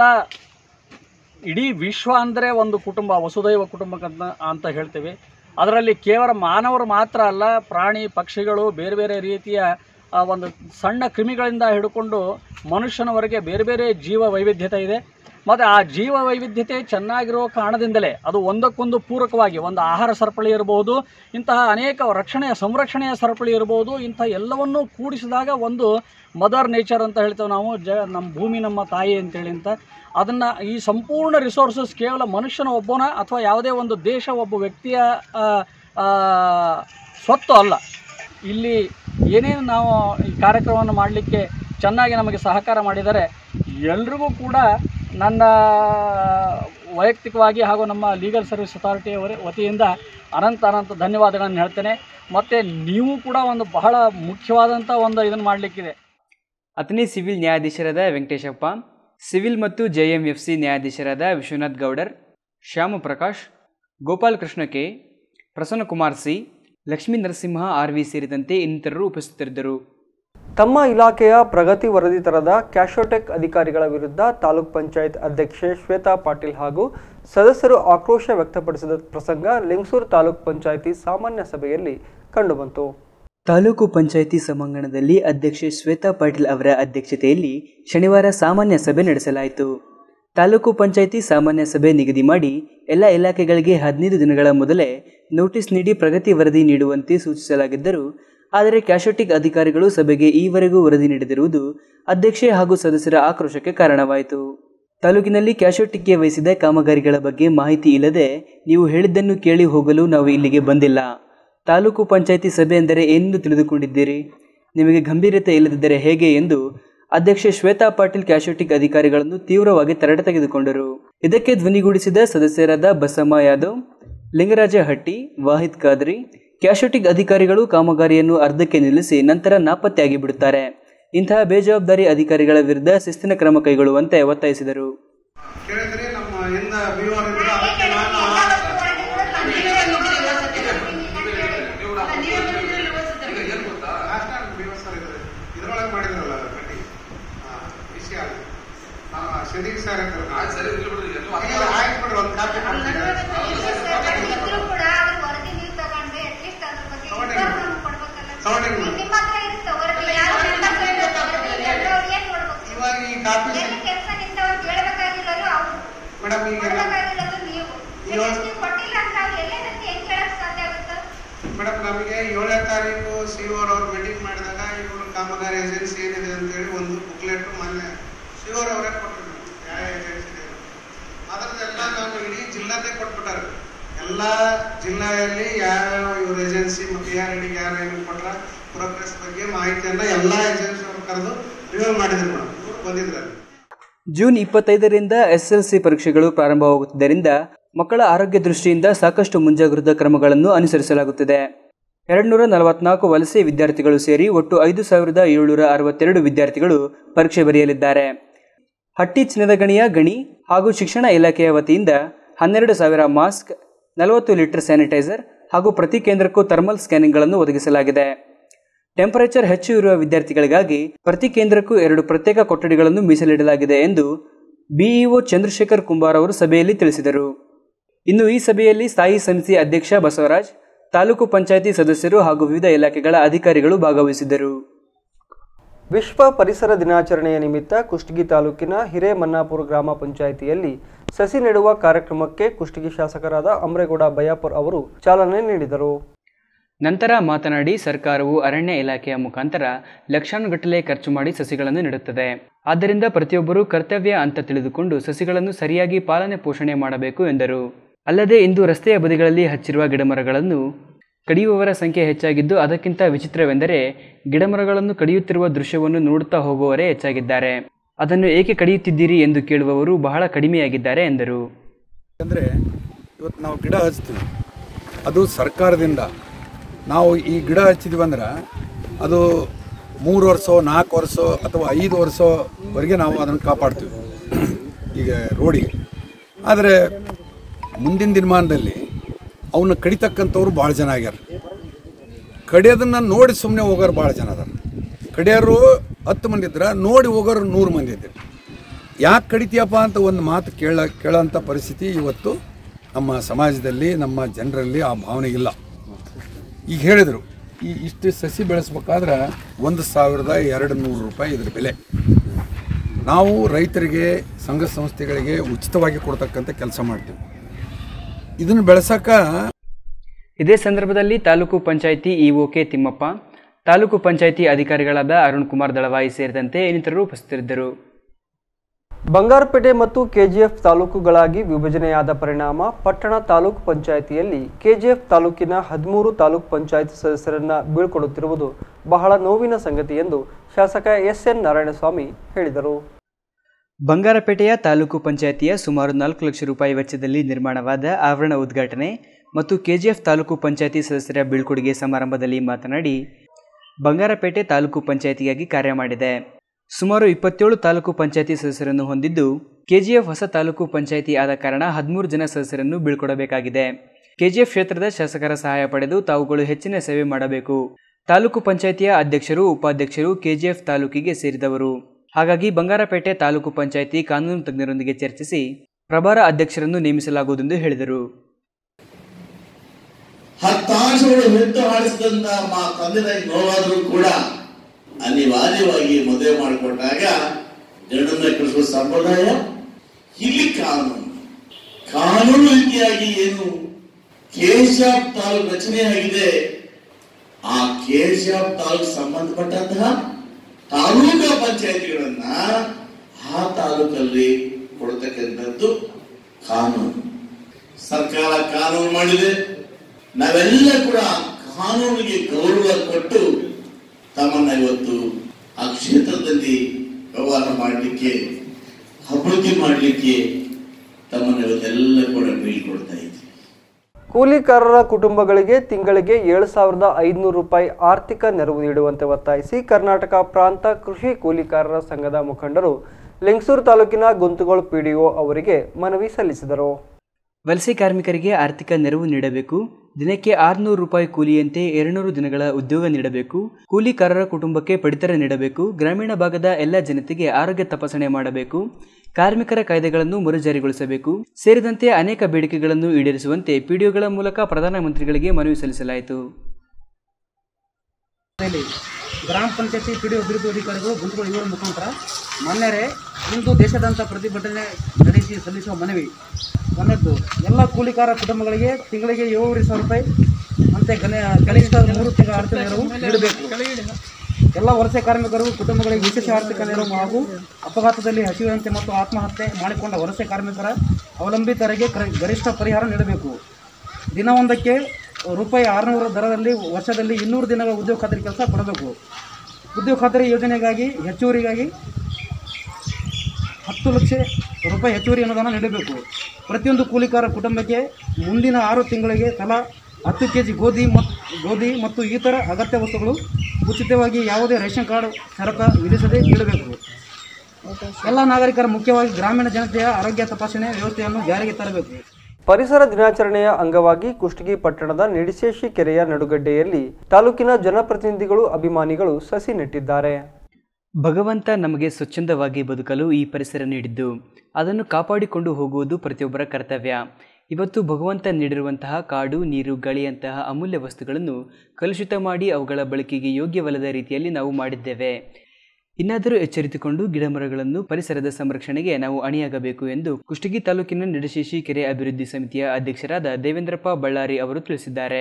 ಇಡೀ ವಿಶ್ವ ಅಂದರೆ ಒಂದು ಕುಟುಂಬ ವಸುದೈವ ಕುಟುಂಬಕ್ಕಂತ ಅಂತ ಹೇಳ್ತೀವಿ ಅದರಲ್ಲಿ ಕೇವಲ ಮಾನವರು ಮಾತ್ರ ಅಲ್ಲ ಪ್ರಾಣಿ ಪಕ್ಷಿಗಳು ಬೇರೆ ಬೇರೆ ರೀತಿಯ ಆ, ಒಂದು ಸಣ್ಣ ಕ್ರಿಮಿಗಳಿಂದ ಹಿಡ್ಕೊಂಡು ಮನುಷ್ಯನವರೆಗೆ ಬೇರೆ ಬೇರೆ ಜೀವ ವೈವಿಧ್ಯತೆ ಇದೆ ಮತ್ತು ಆ ಜೀವ ವೈವಿಧ್ಯತೆ ಚೆನ್ನಾಗಿರೋ ಕಾರಣದಿಂದಲೇ ಅದು ಒಂದಕ್ಕೊಂದು ಪೂರಕವಾಗಿ ಒಂದು ಆಹಾರ ಸರಪಳಿ ಇರಬಹುದು ಇಂತಹ ಅನೇಕ ರಕ್ಷಣೆಯ ಸಂರಕ್ಷಣೆಯ ಸರಪಳಿ ಇರಬಹುದು ಇಂಥ ಎಲ್ಲವನ್ನೂ ಕೂಡಿಸಿದಾಗ ಒಂದು ಮದರ್ ನೇಚರ್ ಅಂತ ಹೇಳ್ತೇವೆ ನಾವು ಜ ನಮ್ಮ ಭೂಮಿ ನಮ್ಮ ತಾಯಿ ಅಂತೇಳಿ ಅಂತ ಅದನ್ನು ಈ ಸಂಪೂರ್ಣ ರಿಸೋರ್ಸಸ್ ಕೇವಲ ಮನುಷ್ಯನ ಒಬ್ಬನ ಅಥವಾ ಯಾವುದೇ ಒಂದು ದೇಶ ಒಬ್ಬ ವ್ಯಕ್ತಿಯ ಆ, ಆ, ಸ್ವತ್ತು ಅಲ್ಲ ಇಲ್ಲಿ ಏನೇನು ನಾವು ಈ ಕಾರ್ಯಕ್ರಮವನ್ನು ಮಾಡಲಿಕ್ಕೆ ಚೆನ್ನಾಗಿ ನಮಗೆ ಸಹಕಾರ ಮಾಡಿದರೆ ಎಲ್ರಿಗೂ ಕೂಡ ನನ್ನ ವೈಯಕ್ತಿಕವಾಗಿ ಹಾಗೂ ನಮ್ಮ ಲೀಗಲ್ ಸರ್ವಿಸ್ ಅಥಾರಿಟಿಯ ವರ- ವತಿಯಿಂದ ಅನಂತ ಅನಂತ ಧನ್ಯವಾದಗಳನ್ನು ಹೇಳ್ತೇನೆ ಮತ್ತು ನೀವು ಕೂಡ ಒಂದು ಬಹಳ ಮುಖ್ಯವಾದಂಥ ಒಂದು ಇದನ್ನು ಮಾಡಲಿಕ್ಕಿದೆ ಅಥಣಿ ಸಿವಿಲ್ ನ್ಯಾಯಾಧೀಶರಾದ ವೆಂಕಟೇಶಪ್ಪ ಸಿವಿಲ್ ಮತ್ತು ಜೆಎಂಎಫ್ಸಿ ನ್ಯಾಯಾಧೀಶರಾದ Vishwanath Gowdar Shyamaprakash Gopal Krishna K Prasannakumar C Lakshmi Narasimha R V ಸೇರಿದಂತೆ ಇನ್ನಿತರರು ಉಪಸ್ಥಿತರಿದ್ದರು ತಮ್ಮ ಇಲಾಖೆಯ ಪ್ರಗತಿ ವರದಿ ತರದ ಕ್ಯಾಶೋಟೆಕ್ ಅಧಿಕಾರಿಗಳ ವಿರುದ್ಧ ತಾಲೂಕ್ ಪಂಚಾಯತ್ ಅಧ್ಯಕ್ಷೆ ಶ್ವೇತಾ ಪಾಟೀಲ್ ಹಾಗೂ ಸದಸ್ಯರು ಆಕ್ರೋಶ ವ್ಯಕ್ತಪಡಿಸಿದ ಪ್ರಸಂಗ ಲಿಂಗಸೂರು ತಾಲೂಕ್ ಪಂಚಾಯಿತಿ ಸಾಮಾನ್ಯ ಸಭೆಯಲ್ಲಿ ಕಂಡುಬಂತು ತಾಲೂಕು ಪಂಚಾಯಿತಿ ಸಭಾಂಗಣದಲ್ಲಿ ಅಧ್ಯಕ್ಷೆ ಶ್ವೇತಾ ಪಾಟೀಲ್ ಅವರ ಅಧ್ಯಕ್ಷತೆಯಲ್ಲಿ ಶನಿವಾರ ಸಾಮಾನ್ಯ ಸಭೆ ನಡೆಸಲಾಯಿತು ತಾಲೂಕು ಪಂಚಾಯಿತಿ ಸಾಮಾನ್ಯ ಸಭೆ ನಿಗದಿ ಮಾಡಿ ಎಲ್ಲ ಇಲಾಖೆಗಳಿಗೆ ಹದಿನೈದು ದಿನಗಳ ಮೊದಲೇ ನೋಟಿಸ್ ನೀಡಿ ಪ್ರಗತಿ ವರದಿ ನೀಡುವಂತೆ ಸೂಚಿಸಲಾಗಿದ್ದರೂ ಆದರೆ ಕ್ಯಾಶೋಟಿಕ್ ಅಧಿಕಾರಿಗಳು ಸಭೆಗೆ ಈವರೆಗೂ ವರದಿ ನೀಡದಿರುವುದು ಅಧ್ಯಕ್ಷೆ ಹಾಗೂ ಸದಸ್ಯರ ಆಕ್ರೋಶಕ್ಕೆ ಕಾರಣವಾಯಿತು ತಾಲೂಕಿನಲ್ಲಿ ಕ್ಯಾಶೋಟಿಕ್ಗೆ ವಹಿಸಿದ ಕಾಮಗಾರಿಗಳ ಬಗ್ಗೆ ಮಾಹಿತಿ ಇಲ್ಲದೆ ನೀವು ಹೇಳಿದ್ದನ್ನು ಕೇಳಿ ಹೋಗಲು ನಾವು ಇಲ್ಲಿಗೆ ಬಂದಿಲ್ಲ ತಾಲೂಕು ಪಂಚಾಯಿತಿ ಸಭೆ ಎಂದರೆ ಏನೆಂದು ತಿಳಿದುಕೊಂಡಿದ್ದೀರಿ ನಿಮಗೆ ಗಂಭೀರತೆ ಇಲ್ಲದಿದ್ದರೆ ಹೇಗೆ ಎಂದು ಅಧ್ಯಕ್ಷೆ ಶ್ವೇತಾ ಪಾಟೀಲ್ ಕ್ಯಾಶೋಟಿಕ್ ಅಧಿಕಾರಿಗಳನ್ನು ತೀವ್ರವಾಗಿ ತರಡೆ ತೆಗೆದುಕೊಂಡರು ಇದಕ್ಕೆ ಧ್ವನಿಗೂಡಿಸಿದ ಸದಸ್ಯರಾದ ಬಸಮ್ಮ ಯಾದವ್ ಲಿಂಗರಾಜ ಹಟ್ಟಿ ವಾಹಿದ್ ಖಾದ್ರಿ ಕ್ಯಾಶೋಟಿಕ್ ಅಧಿಕಾರಿಗಳು ಕಾಮಗಾರಿಯನ್ನು ಅರ್ಧಕ್ಕೆ ನಿಲ್ಲಿಸಿ ನಂತರ ನಾಪತ್ತೆಯಾಗಿ ಬಿಡುತ್ತಾರೆ ಇಂತಹ ಬೇಜವಾಬ್ದಾರಿ ಅಧಿಕಾರಿಗಳ ವಿರುದ್ಧ ಶಿಸ್ತಿನ ಕ್ರಮ ಕೈಗೊಳ್ಳುವಂತೆ ಒತ್ತಾಯಿಸಿದರು ಕೇಳಿದ್ರೆ ನಮ್ಮ ಹಿಂದ ಬಿಒರ್ ಇದ್ರು ಅದಕ್ಕೆ ನಾನು ಲಾಸ್ಟ್ ಟೈಮ್ ಬಿಒರ್ ಸರ್ ಇದ್ರು ಇದ್ರೊಳಗೆ ಮಾಡಿದ್ರಲ್ಲ ಕಟ್ಟಿ ವಿಷಯ ನಮ್ಮ ಶರೀಫ್ ಸರ್ ಇದ್ರು ಆಯ್ತು ಬಿಡ್ರಿ ಒಂದು ಕಾಪಿ ಇವಾಗ ಈ ಕಾಪಿ ಮೇಡಮ್ ಈಗ ಮೇಡಮ್ ನಮಗೆ ಏಳನೇ ತಾರೀಕು ಸಿ ಓರ್ ಅವ್ರು ಮೀಟಿಂಗ್ ಮಾಡಿದಾಗ ಇವರು ಕಾಮಗಾರಿ ಏಜೆನ್ಸಿ ಏನಿದೆ ಅಂತೇಳಿ ಒಂದು ಬುಕ್ಲೆಟ್ ಮೊನ್ನೆ ಸಿ ಓರ್ ಅವರೇ ಕೊಟ್ಟರು ಯಾವ ಏಜೆನ್ಸಿ ಇದೆ ಅದರದೆಲ್ಲ ನಾವು ಇಡೀ ಜಿಲ್ಲಾದೇ ಕೊಟ್ಬಿಟ್ಟಾರೆ ಎಲ್ಲ ಜಿಲ್ಲೆಯಲ್ಲಿ ಯಾವ್ಯಾವ ಇವ್ರ ಏಜೆನ್ಸಿ ಮತ್ತು ಯಾರು ಇಡಿಗೆ ಯಾರು ಏನು ಕೊಟ್ರ ಪ್ರೋಗ್ರೆಸ್ ಬಗ್ಗೆ ಮಾಹಿತಿಯನ್ನ ಎಲ್ಲ ಏಜೆನ್ಸಿ ಅವರು ಕರೆದು ರಿವ್ಯೂ ಮಾಡಿದ್ರು ಮೇಡಮ್ ಇವರು ಬಂದಿದ್ದಾರೆ ಜೂನ್ ಇಪ್ಪತ್ತೈದರಿಂದ ಎಸ್ಎಲ್ಸಿ ಪರೀಕ್ಷೆಗಳು ಪ್ರಾರಂಭವಾಗುತ್ತಿದ್ದರಿಂದ ಮಕ್ಕಳ ಆರೋಗ್ಯ ದೃಷ್ಟಿಯಿಂದ ಸಾಕಷ್ಟು ಮುಂಜಾಗ್ರತಾ ಕ್ರಮಗಳನ್ನು ಅನುಸರಿಸಲಾಗುತ್ತಿದೆ ಎರಡುನೂರ ನಲವತ್ನಾಲ್ಕು ವಲಸೆ ವಿದ್ಯಾರ್ಥಿಗಳು ಸೇರಿ ಒಟ್ಟು ಐದು ಸಾವಿರದ ಏಳುನೂರ ಅರವತ್ತೆರಡು ವಿದ್ಯಾರ್ಥಿಗಳು ಪರೀಕ್ಷೆ ಬರೆಯಲಿದ್ದಾರೆ ಹಟ್ಟಿ ಚಿನ್ನದ ಗಣಿಯ ಗಣಿ ಹಾಗೂ ಶಿಕ್ಷಣ ಇಲಾಖೆಯ ವತಿಯಿಂದ ಹನ್ನೆರಡು ಸಾವಿರ ಮಾಸ್ಕ್ ನಲವತ್ತು ಲೀಟರ್ ಸ್ಯಾನಿಟೈಸರ್ ಹಾಗೂ ಪ್ರತಿ ಕೇಂದ್ರಕ್ಕೂ ಥರ್ಮಲ್ ಸ್ಕ್ಯಾನಿಂಗ್ಗಳನ್ನು ಒದಗಿಸಲಾಗಿದೆ ಟೆಂಪರೇಚರ್ ಹೆಚ್ಚು ಇರುವ ವಿದ್ಯಾರ್ಥಿಗಳಿಗಾಗಿ ಪ್ರತಿ ಕೇಂದ್ರಕ್ಕೂ ಎರಡು ಪ್ರತ್ಯೇಕ ಕೊಠಡಿಗಳನ್ನು ಮೀಸಲಿಡಲಾಗಿದೆ ಎಂದು ಬಿಇಒ ಚಂದ್ರಶೇಖರ್ ಕುಂಬಾರ್ ಅವರು ಸಭೆಯಲ್ಲಿ ತಿಳಿಸಿದರು ಇನ್ನು ಈ ಸಭೆಯಲ್ಲಿ ಸ್ಥಾಯಿ ಸಮಿತಿ ಅಧ್ಯಕ್ಷ ಬಸವರಾಜ್ ತಾಲೂಕು ಪಂಚಾಯಿತಿ ಸದಸ್ಯರು ಹಾಗೂ ವಿವಿಧ ಇಲಾಖೆಗಳ ಅಧಿಕಾರಿಗಳು ಭಾಗವಹಿಸಿದ್ದರು ವಿಶ್ವ ಪರಿಸರ ದಿನಾಚರಣೆಯ ನಿಮಿತ್ತ ಕುಷ್ಟಗಿ ತಾಲೂಕಿನ ಹಿರೇಮನ್ನಾಪುರ ಗ್ರಾಮ ಪಂಚಾಯಿತಿಯಲ್ಲಿ ಸಸಿ ನೆಡುವ ಕಾರ್ಯಕ್ರಮಕ್ಕೆ ಕುಷ್ಟಗಿ ಶಾಸಕರಾದ ಅಮರೇಗೌಡ ಬಯ್ಯಾಪುರ್ ಅವರು ಚಾಲನೆ ನೀಡಿದರು ನಂತರ ಮಾತನಾಡಿ ಸರ್ಕಾರವು ಅರಣ್ಯ ಇಲಾಖೆಯ ಮುಖಾಂತರ ಲಕ್ಷಾನುಗಟ್ಟಲೆ ಖರ್ಚು ಮಾಡಿ ಸಸಿಗಳನ್ನು ನೆಡುತ್ತದೆ ಆದ್ದರಿಂದ ಪ್ರತಿಯೊಬ್ಬರೂ ಕರ್ತವ್ಯ ಅಂತ ತಿಳಿದುಕೊಂಡು ಸಸಿಗಳನ್ನು ಸರಿಯಾಗಿ ಪಾಲನೆ ಪೋಷಣೆ ಮಾಡಬೇಕು ಎಂದರು ಅಲ್ಲದೆ ಇಂದು ರಸ್ತೆಯ ಬದಿಗಳಲ್ಲಿ ಹಚ್ಚಿರುವ ಗಿಡಮರಗಳನ್ನು ಕಡಿಯುವವರ ಸಂಖ್ಯೆ ಹೆಚ್ಚಾಗಿದ್ದು ಅದಕ್ಕಿಂತ ವಿಚಿತ್ರವೆಂದರೆ ಗಿಡಮರಗಳನ್ನು ಕಡಿಯುತ್ತಿರುವ ದೃಶ್ಯವನ್ನು ನೋಡುತ್ತಾ ಹೋಗುವವರೇ ಹೆಚ್ಚಾಗಿದ್ದಾರೆ ಅದನ್ನು ಏಕೆ ಕಡಿಯುತ್ತಿದ್ದೀರಿ ಎಂದು ಕೇಳುವವರು ಬಹಳ ಕಡಿಮೆಯಾಗಿದ್ದಾರೆ ಎಂದರು ಅಂದರೆ ಇವತ್ತು ನಾವು ಗಿಡ ಹಚ್ತೀವಿ ಅದು ಸರ್ಕಾರದಿಂದ ನಾವು ಈ ಗಿಡ ಹಚ್ಚಿದ್ವಿ ಅಂದ್ರೆ ಅದು ಮೂರು ವರ್ಷ ನಾಲ್ಕು ವರ್ಷ ಅಥವಾ ಐದು ವರ್ಷವರೆಗೆ ನಾವು ಅದನ್ನು ಕಾಪಾಡ್ತೀವಿ ಈಗ ರೋಡಿಗೆ ಆದರೆ ಮುಂದಿನ ದಿನಮಾನದಲ್ಲಿ ಅವನ್ನ ಕಡಿತಕ್ಕಂಥವ್ರು ಭಾಳ ಜನ ಆಗ್ಯಾರ ಕಡಿಯೋದನ್ನು ನೋಡಿ ಸುಮ್ಮನೆ ಹೋಗೋರು ಭಾಳ ಜನ ಅದಾರ ಕಡಿಯೋರು ಹತ್ತು ಮಂದಿ ಇದ್ರೆ ನೋಡಿ ಹೋಗೋರು ನೂರು ಮಂದಿ ಇದ್ದಾರೆ ಯಾಕೆ ಕಡಿತೀಯಪ್ಪ ಅಂತ ಒಂದು ಮಾತು ಕೇಳ ಕೇಳೋಂಥ ಪರಿಸ್ಥಿತಿ ಇವತ್ತು ನಮ್ಮ ಸಮಾಜದಲ್ಲಿ ನಮ್ಮ ಜನರಲ್ಲಿ ಆ ಭಾವನೆ ಇಲ್ಲ ಈಗ ಹೇಳಿದರು ಈ ಇಷ್ಟು ಸಸಿ ಬೆಳೆಸ್ಬೇಕಾದ್ರೆ ಒಂದು ಸಾವಿರದ ಎರಡು ನೂರು ರೂಪಾಯಿ ಇದ್ರ ಬೆಲೆ ನಾವು ರೈತರಿಗೆ ಸಂಘ ಸಂಸ್ಥೆಗಳಿಗೆ ಉಚಿತವಾಗಿ ಕೊಡ್ತಕ್ಕಂಥ ಕೆಲಸ ಮಾಡ್ತೀವಿ ಇದನ್ನು ಬೆಳೆಸೋಕೆ ಇದೇ ಸಂದರ್ಭದಲ್ಲಿ ತಾಲೂಕು ಪಂಚಾಯಿತಿ ಇಒ ಕೆ ತಿಮ್ಮಪ್ಪ ತಾಲೂಕು ಪಂಚಾಯಿತಿ ಅಧಿಕಾರಿಗಳಾದ ಅರುಣ್ ಕುಮಾರ್ ದಳವಾಯಿ ಸೇರಿದಂತೆ ಇನ್ನಿತರರು ಉಪಸ್ಥಿತರಿದ್ದರು ಬಂಗಾರಪೇಟೆ ಮತ್ತು ಕೆಜಿಎಫ್ ತಾಲೂಕುಗಳಾಗಿ ವಿಭಜನೆಯಾದ ಪರಿಣಾಮ ಪಟ್ಟಣ ತಾಲೂಕು ಪಂಚಾಯಿತಿಯಲ್ಲಿ ಕೆಜಿಎಫ್ ತಾಲೂಕಿನ ಹದಿಮೂರು ತಾಲೂಕು ಪಂಚಾಯಿತಿ ಸದಸ್ಯರನ್ನ ಬೀಳ್ಕೊಡುತ್ತಿರುವುದು ಬಹಳ ನೋವಿನ ಸಂಗತಿ ಎಂದು ಶಾಸಕ ಎಸ್ ಎನ್ ನಾರಾಯಣಸ್ವಾಮಿ ಹೇಳಿದರು ಬಂಗಾರಪೇಟೆಯ ತಾಲೂಕು ಪಂಚಾಯಿತಿಯ ಸುಮಾರು ನಾಲ್ಕು ಲಕ್ಷ ರೂಪಾಯಿ ವೆಚ್ಚದಲ್ಲಿ ನಿರ್ಮಾಣವಾದ ಆವರಣ ಉದ್ಘಾಟನೆ ಮತ್ತು ಕೆಜಿಎಫ್ ತಾಲೂಕು ಪಂಚಾಯಿತಿ ಸದಸ್ಯರ ಬೀಳ್ಕೊಡುಗೆ ಸಮಾರಂಭದಲ್ಲಿ ಮಾತನಾಡಿ ಬಂಗಾರಪೇಟೆ ತಾಲೂಕು ಪಂಚಾಯಿತಿಯಾಗಿ ಕಾರ್ಯ ಮಾಡಿದೆ ಸುಮಾರು ಇಪ್ಪತ್ತೇಳು ತಾಲೂಕು ಪಂಚಾಯಿತಿ ಸದಸ್ಯರನ್ನು ಹೊಂದಿದ್ದು ಕೆಜಿಎಫ್ ಹೊಸ ತಾಲೂಕು ಪಂಚಾಯಿತಿ ಆದ ಕಾರಣ ಹದಿಮೂರು ಜನ ಸದಸ್ಯರನ್ನು ಬೀಳ್ಕೊಡಬೇಕಾಗಿದೆ ಕೆಜಿಎಫ್ ಕ್ಷೇತ್ರದ ಶಾಸಕರ ಸಹಾಯ ಪಡೆದು ತಾವುಗಳು ಹೆಚ್ಚಿನ ಸೇವೆ ಮಾಡಬೇಕು ತಾಲೂಕು ಪಂಚಾಯಿತಿಯ ಅಧ್ಯಕ್ಷರು ಉಪಾಧ್ಯಕ್ಷರು ಕೆಜಿಎಫ್ ತಾಲೂಕಿಗೆ ಸೇರಿದವರು ಹಾಗಾಗಿ ಬಂಗಾರಪೇಟೆ ತಾಲೂಕು ಪಂಚಾಯಿತಿ ಕಾನೂನು ತಜ್ಞರೊಂದಿಗೆ ಚರ್ಚಿಸಿ ಪ್ರಭಾರ ಅಧ್ಯಕ್ಷರನ್ನು ನೇಮಿಸಲಾಗುವುದೆಂದು ಹೇಳಿದರು ಹತ್ತಾಶಗಳು ಹೆದ್ದು ಆಡಿಸಿದಂತ ಮಾ ತಂದೆ ತಾಯಿ ನೋವಾದರೂ ಕೂಡ ಅನಿವಾರ್ಯವಾಗಿ ಮದುವೆ ಮಾಡಿಕೊಟ್ಟಾಗ ಗಂಡನ್ನ ಕಳಿಸುವ ಸಂಪ್ರದಾಯ ಇಲ್ಲಿ ಕಾನೂನು ಕಾನೂನು ರೀತಿಯಾಗಿ ಏನು ಕೇಶಾಪ್ ತಾಲೂಕು ರಚನೆಯಾಗಿದೆ ಆ ಕೇಶಾಪ್ ತಾಲೂಕು ಸಂಬಂಧಪಟ್ಟಂತಹ ತಾಲೂಕಾ ಪಂಚಾಯತಿಗಳನ್ನ ಆ ತಾಲೂಕಲ್ಲಿ ಕೊಡ್ತಕ್ಕಂಥದ್ದು ಕಾನೂನು ಸರ್ಕಾರ ಕಾನೂನು ಮಾಡಿದೆ ನಾವೆಲ್ಲ ಕೂಡ ಕಾನೂನಿಗೆ ಗೌರವ ಕೊಟ್ಟು ತಮ್ಮನ್ನ ಇವತ್ತು ಆ ಕ್ಷೇತ್ರದಲ್ಲಿ ವ್ಯವಹಾರ ಮಾಡಲಿಕ್ಕೆ ಅಭಿವೃದ್ಧಿ ಮಾಡಲಿಕ್ಕೆ ತಮ್ಮನ್ನ ಇವತ್ತೆಲ್ಲ ಕೂಡ ಬೀಳ್ಕೊಡ್ತಾ ಇದ್ದೀವಿ ಕೂಲಿಕಾರರ ಕುಟುಂಬಗಳಿಗೆ ತಿಂಗಳಿಗೆ ಏಳು ಸಾವಿರದ ಐದುನೂರು ರೂಪಾಯಿ ಆರ್ಥಿಕ ನೆರವು ನೀಡುವಂತೆ ಒತ್ತಾಯಿಸಿ ಕರ್ನಾಟಕ ಪ್ರಾಂತ ಕೃಷಿ ಕೂಲಿಕಾರರ ಸಂಘದ ಮುಖಂಡರು ಲಿಂಗಸೂರು ತಾಲೂಕಿನ ಗುಂತುಗೋಳು ಪಿಡಿಒ ಅವರಿಗೆ ಮನವಿ ಸಲ್ಲಿಸಿದರು ವಲಸೆ ಕಾರ್ಮಿಕರಿಗೆ ಆರ್ಥಿಕ ನೆರವು ನೀಡಬೇಕು ದಿನಕ್ಕೆ ಆರುನೂರು ರೂಪಾಯಿ ಕೂಲಿಯಂತೆ ಎರಡುನೂರು ದಿನಗಳ ಉದ್ಯೋಗ ನೀಡಬೇಕು ಕೂಲಿಕಾರರ ಕುಟುಂಬಕ್ಕೆ ಪಡಿತರ ನೀಡಬೇಕು ಗ್ರಾಮೀಣ ಭಾಗದ ಎಲ್ಲ ಜನತೆಗೆ ಆರೋಗ್ಯ ತಪಾಸಣೆ ಮಾಡಬೇಕು ಕಾರ್ಮಿಕರ ಕಾಯ್ದೆಗಳನ್ನು ಮರುಜಾರಿಗೊಳಿಸಬೇಕು ಸೇರಿದಂತೆ ಅನೇಕ ಬೇಡಿಕೆಗಳನ್ನು ಈಡೇರಿಸುವಂತೆ ಪಿಡಿಒಗಳ ಮೂಲಕ ಪ್ರಧಾನಮಂತ್ರಿಗಳಿಗೆ ಮನವಿ ಸಲ್ಲಿಸಲಾಯಿತು ಗ್ರಾಮ ಪಂಚಾಯತಿ ಪಿ ಡಿ ಅಭಿವೃದ್ಧಿ ಅಧಿಕಾರಿಗಳು ಗುಂಪುಗಳು ಇವರ ಮುಖಾಂತರ ಮೊನ್ನೆರೆ ಇಂದು ದೇಶಾದ್ಯಂತ ಪ್ರತಿಭಟನೆ ನಡೆಸಿ ಸಲ್ಲಿಸುವ ಮನವಿ ಒಂದದ್ದು ಎಲ್ಲ ಕೂಲಿಕಾರ ಕುಟುಂಬಗಳಿಗೆ ತಿಂಗಳಿಗೆ ಏಳೂವರೆ ಸಾವಿರ ರೂಪಾಯಿ ಅಂತೆ ಗಣ ಕನಿಷ್ಠ ಮೂರು ತಿಂಗಳ ಆರ್ಥಿಕ ನೆರವು ನೀಡಬೇಕು ಎಲ್ಲ ವಲಸೆ ಕಾರ್ಮಿಕರು ಕುಟುಂಬಗಳಿಗೆ ವಿಶೇಷ ಆರ್ಥಿಕ ನೆರವು ಹಾಗೂ ಅಪಘಾತದಲ್ಲಿ ಹಸಿವಂತೆ ಮತ್ತು ಆತ್ಮಹತ್ಯೆ ಮಾಡಿಕೊಂಡ ವಲಸೆ ಕಾರ್ಮಿಕರ ಅವಲಂಬಿತರಿಗೆ ಕರ- ಗರಿಷ್ಠ ಪರಿಹಾರ ನೀಡಬೇಕು ದಿನವೊಂದಕ್ಕೆ ರೂಪಾಯಿ ಆರುನೂರು ದರದಲ್ಲಿ ವರ್ಷದಲ್ಲಿ ಇನ್ನೂರು ದಿನಗಳ ಉದ್ಯೋಗ ಖಾತ್ರಿ ಕೆಲಸ ಕೊಡಬೇಕು ಉದ್ಯೋಗ ಖಾತ್ರಿ ಯೋಜನೆಗಾಗಿ ಹೆಚ್ಚುವರಿಗಾಗಿ ಹತ್ತು ಲಕ್ಷ ರೂಪಾಯಿ ಹೆಚ್ಚುವರಿ ಅನುದಾನ ನೀಡಬೇಕು ಪ್ರತಿಯೊಂದು ಕೂಲಿಕಾರ ಕುಟುಂಬಕ್ಕೆ ಮುಂದಿನ ಆರು ತಿಂಗಳಿಗೆ ತಲಾ ಹತ್ತು ಕೆ ಜಿ ಗೋಧಿ ಮತ್ತು ಗೋಧಿ ಮತ್ತು ಇತರ ಅಗತ್ಯ ವಸ್ತುಗಳು ಉಚಿತವಾಗಿ ಯಾವುದೇ ರೇಷನ್ ಕಾರ್ಡ್ ಸರಕ ವಿಧಿಸದೆ ನೀಡಬೇಕು ಎಲ್ಲ ನಾಗರಿಕರ ಮುಖ್ಯವಾಗಿ ಗ್ರಾಮೀಣ ಜನತೆಯ ಆರೋಗ್ಯ ತಪಾಸಣೆ ವ್ಯವಸ್ಥೆಯನ್ನು ಜಾರಿಗೆ ತರಬೇಕು ಪರಿಸರ ದಿನಾಚರಣೆಯ ಅಂಗವಾಗಿ ಕುಷ್ಟಗಿ ಪಟ್ಟಣದ ನಿಡಿಶೇಷಿ ಕೆರೆಯ ನಡುಗಡ್ಡೆಯಲ್ಲಿ ತಾಲೂಕಿನ ಜನಪ್ರತಿನಿಧಿಗಳು ಅಭಿಮಾನಿಗಳು ಸಸಿ ನೆಟ್ಟಿದ್ದಾರೆ ಭಗವಂತ ನಮಗೆ ಸ್ವಚ್ಛಂದವಾಗಿ ಬದುಕಲು ಈ ಪರಿಸರ ನೀಡಿದ್ದು ಅದನ್ನು ಕಾಪಾಡಿಕೊಂಡು ಹೋಗುವುದು ಪ್ರತಿಯೊಬ್ಬರ ಕರ್ತವ್ಯ ಇವತ್ತು ಭಗವಂತ ನೀಡಿರುವಂತಹ ಕಾಡು ನೀರು ಗಾಳಿಯಂತಹ ಅಮೂಲ್ಯ ವಸ್ತುಗಳನ್ನು ಕಲುಷಿತ ಮಾಡಿ ಅವುಗಳ ಬಳಕೆಗೆ ಯೋಗ್ಯವಲ್ಲದ ರೀತಿಯಲ್ಲಿ ನಾವು ಮಾಡಿದ್ದೇವೆ ಇನ್ನಾದರೂ ಎಚ್ಚರಿಸಿಕೊಂಡು ಗಿಡಮರಗಳನ್ನು ಪರಿಸರದ ಸಂರಕ್ಷಣೆಗೆ ನಾವು ಅಣಿಯಾಗಬೇಕು ಎಂದು ಕುಷ್ಟಗಿ ತಾಲೂಕಿನ ನಿಡಶೇಷಿ ಕೆರೆ ಅಭಿವೃದ್ಧಿ ಸಮಿತಿಯ ಅಧ್ಯಕ್ಷರಾದ ದೇವೇಂದ್ರಪ್ಪ ಬಳ್ಳಾರಿ ಅವರು ತಿಳಿಸಿದ್ದಾರೆ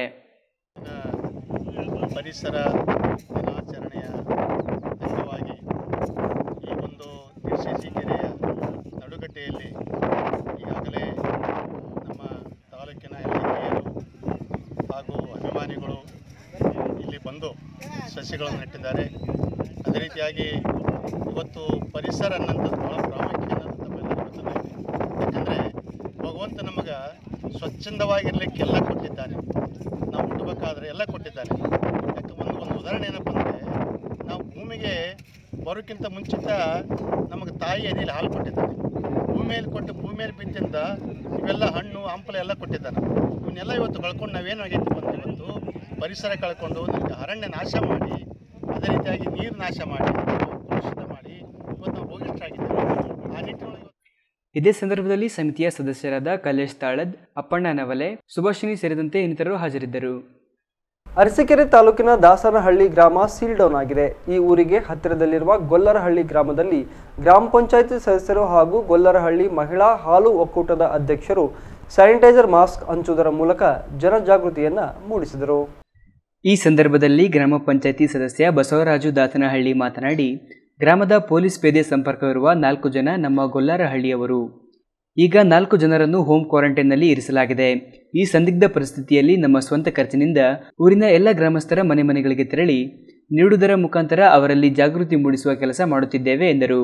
ಪರಿಸರ ದಿನಾಚರಣೆಯ ಅಂಗವಾಗಿ ಈ ಒಂದು ನಿರ್ಶೇಷಿ ಕೆರೆಯ ನಡುಗಡ್ಡೆಯಲ್ಲಿ ಈಗಾಗಲೇ ನಮ್ಮ ತಾಲೂಕಿನ ಎಲ್ಲ ಹಿರಿಯರು ಹಾಗೂ ಅಭಿಮಾನಿಗಳು ಇಲ್ಲಿ ಬಂದು ಸಸ್ಯಗಳನ್ನು ನೆಟ್ಟಿದ್ದಾರೆ ಅದೇ ರೀತಿಯಾಗಿ ಇವತ್ತು ಪರಿಸರ ಅನ್ನೋಂಥದ್ದು ಭಾಳ ಪ್ರಾಮುಖ್ಯ ಅನ್ನೋದು ತಮ್ಮೆಲ್ಲರಿಗೂ ಗೊತ್ತಿದೆ ಯಾಕಂದರೆ ಭಗವಂತ ನಮಗೆ ಸ್ವಚ್ಛಂದವಾಗಿರಲಿಕ್ಕೆ ಎಲ್ಲ ಕೊಟ್ಟಿದ್ದಾನೆ ನಾವು ಹುಟ್ಟಬೇಕಾದ್ರೆ ಎಲ್ಲ ಕೊಟ್ಟಿದ್ದಾನೆ ಯಾಕೆ ಒಂದು ಒಂದು ಉದಾಹರಣೆ ಏನಪ್ಪ ಅಂದರೆ ನಾವು ಭೂಮಿಗೆ ಬರೋಕ್ಕಿಂತ ಮುಂಚಿತ ನಮಗೆ ತಾಯಿ ಎದೆಯಲ್ಲಿ ಹಾಲು ಕೊಟ್ಟಿದ್ದಾನೆ ಭೂಮಿಯಲ್ಲಿ ಕೊಟ್ಟು ಭೂಮಿಯಲ್ಲಿ ಬಿದ್ದಿಂದ ಇವೆಲ್ಲ ಹಣ್ಣು ಹಂಪಲ ಎಲ್ಲ ಕೊಟ್ಟಿದ್ದಾನೆ ಇವನ್ನೆಲ್ಲ ಇವತ್ತು ಕಳ್ಕೊಂಡು ನಾವೇನಾಗೈತೆ ಬಂದು ಇವತ್ತು ಪರಿಸರ ಕಳ್ಕೊಂಡು ನಮಗೆ ಅರಣ್ಯ ನಾಶ ಮಾಡಿ ಅದೇ ರೀತಿಯಾಗಿ ನೀರು ನಾಶ ಮಾಡಿ ಕಲುಷಿತ ಮಾಡಿ ಇವತ್ತು ನಾವು ರೋಗಿಷ್ಠರಾಗಿದ್ದೇವೆ ಆ ನಿಟ್ಟಿನೊಳಗೆ ಇದೇ ಸಂದರ್ಭದಲ್ಲಿ ಸಮಿತಿಯ ಸದಸ್ಯರಾದ ಕಲೇಶ್ ತಾಳದ್ ಅಪ್ಪಣ್ಣ ನವಲೆ ಸುಭಾಷಿಣಿ ಸೇರಿದಂತೆ ಇನ್ನಿತರರು ಹಾಜರಿದ್ದರು ಅರಸೀಕೆರೆ ತಾಲೂಕಿನ ದಾಸನಹಳ್ಳಿ ಗ್ರಾಮ ಸೀಲ್ ಡೌನ್ ಆಗಿದೆ ಈ ಊರಿಗೆ ಹತ್ತಿರದಲ್ಲಿರುವ ಗೊಲ್ಲರಹಳ್ಳಿ ಗ್ರಾಮದಲ್ಲಿ ಗ್ರಾಮ ಪಂಚಾಯಿತಿ ಸದಸ್ಯರು ಹಾಗೂ ಗೊಲ್ಲರಹಳ್ಳಿ ಮಹಿಳಾ ಹಾಲು ಒಕ್ಕೂಟದ ಅಧ್ಯಕ್ಷರು ಸ್ಯಾನಿಟೈಸರ್ ಮಾಸ್ಕ್ ಹಂಚುವುದರ ಮೂಲಕ ಜನಜಾಗೃತಿಯನ್ನ ಮೂಡಿಸಿದರು ಈ ಸಂದರ್ಭದಲ್ಲಿ ಗ್ರಾಮ ಪಂಚಾಯಿತಿ ಸದಸ್ಯ ಬಸವರಾಜು ದಾತನಹಳ್ಳಿ ಮಾತನಾಡಿ ಗ್ರಾಮದ ಪೊಲೀಸ್ ಪೇದೆ ಸಂಪರ್ಕವಿರುವ ನಾಲ್ಕು ಜನ ನಮ್ಮ ಗೊಲ್ಲಾರಹಳ್ಳಿಯವರು ಈಗ ನಾಲ್ಕು ಜನರನ್ನು ಹೋಮ್ ಕ್ವಾರಂಟೈನ್ನಲ್ಲಿ ಇರಿಸಲಾಗಿದೆ ಈ ಸಂದಿಗ್ಧ ಪರಿಸ್ಥಿತಿಯಲ್ಲಿ ನಮ್ಮ ಸ್ವಂತ ಖರ್ಚಿನಿಂದ ಊರಿನ ಎಲ್ಲ ಗ್ರಾಮಸ್ಥರ ಮನೆ ಮನೆಗಳಿಗೆ ತೆರಳಿ ನೀಡುವುದರ ಮುಖಾಂತರ ಅವರಲ್ಲಿ ಜಾಗೃತಿ ಮೂಡಿಸುವ ಕೆಲಸ ಮಾಡುತ್ತಿದ್ದೇವೆ ಎಂದರು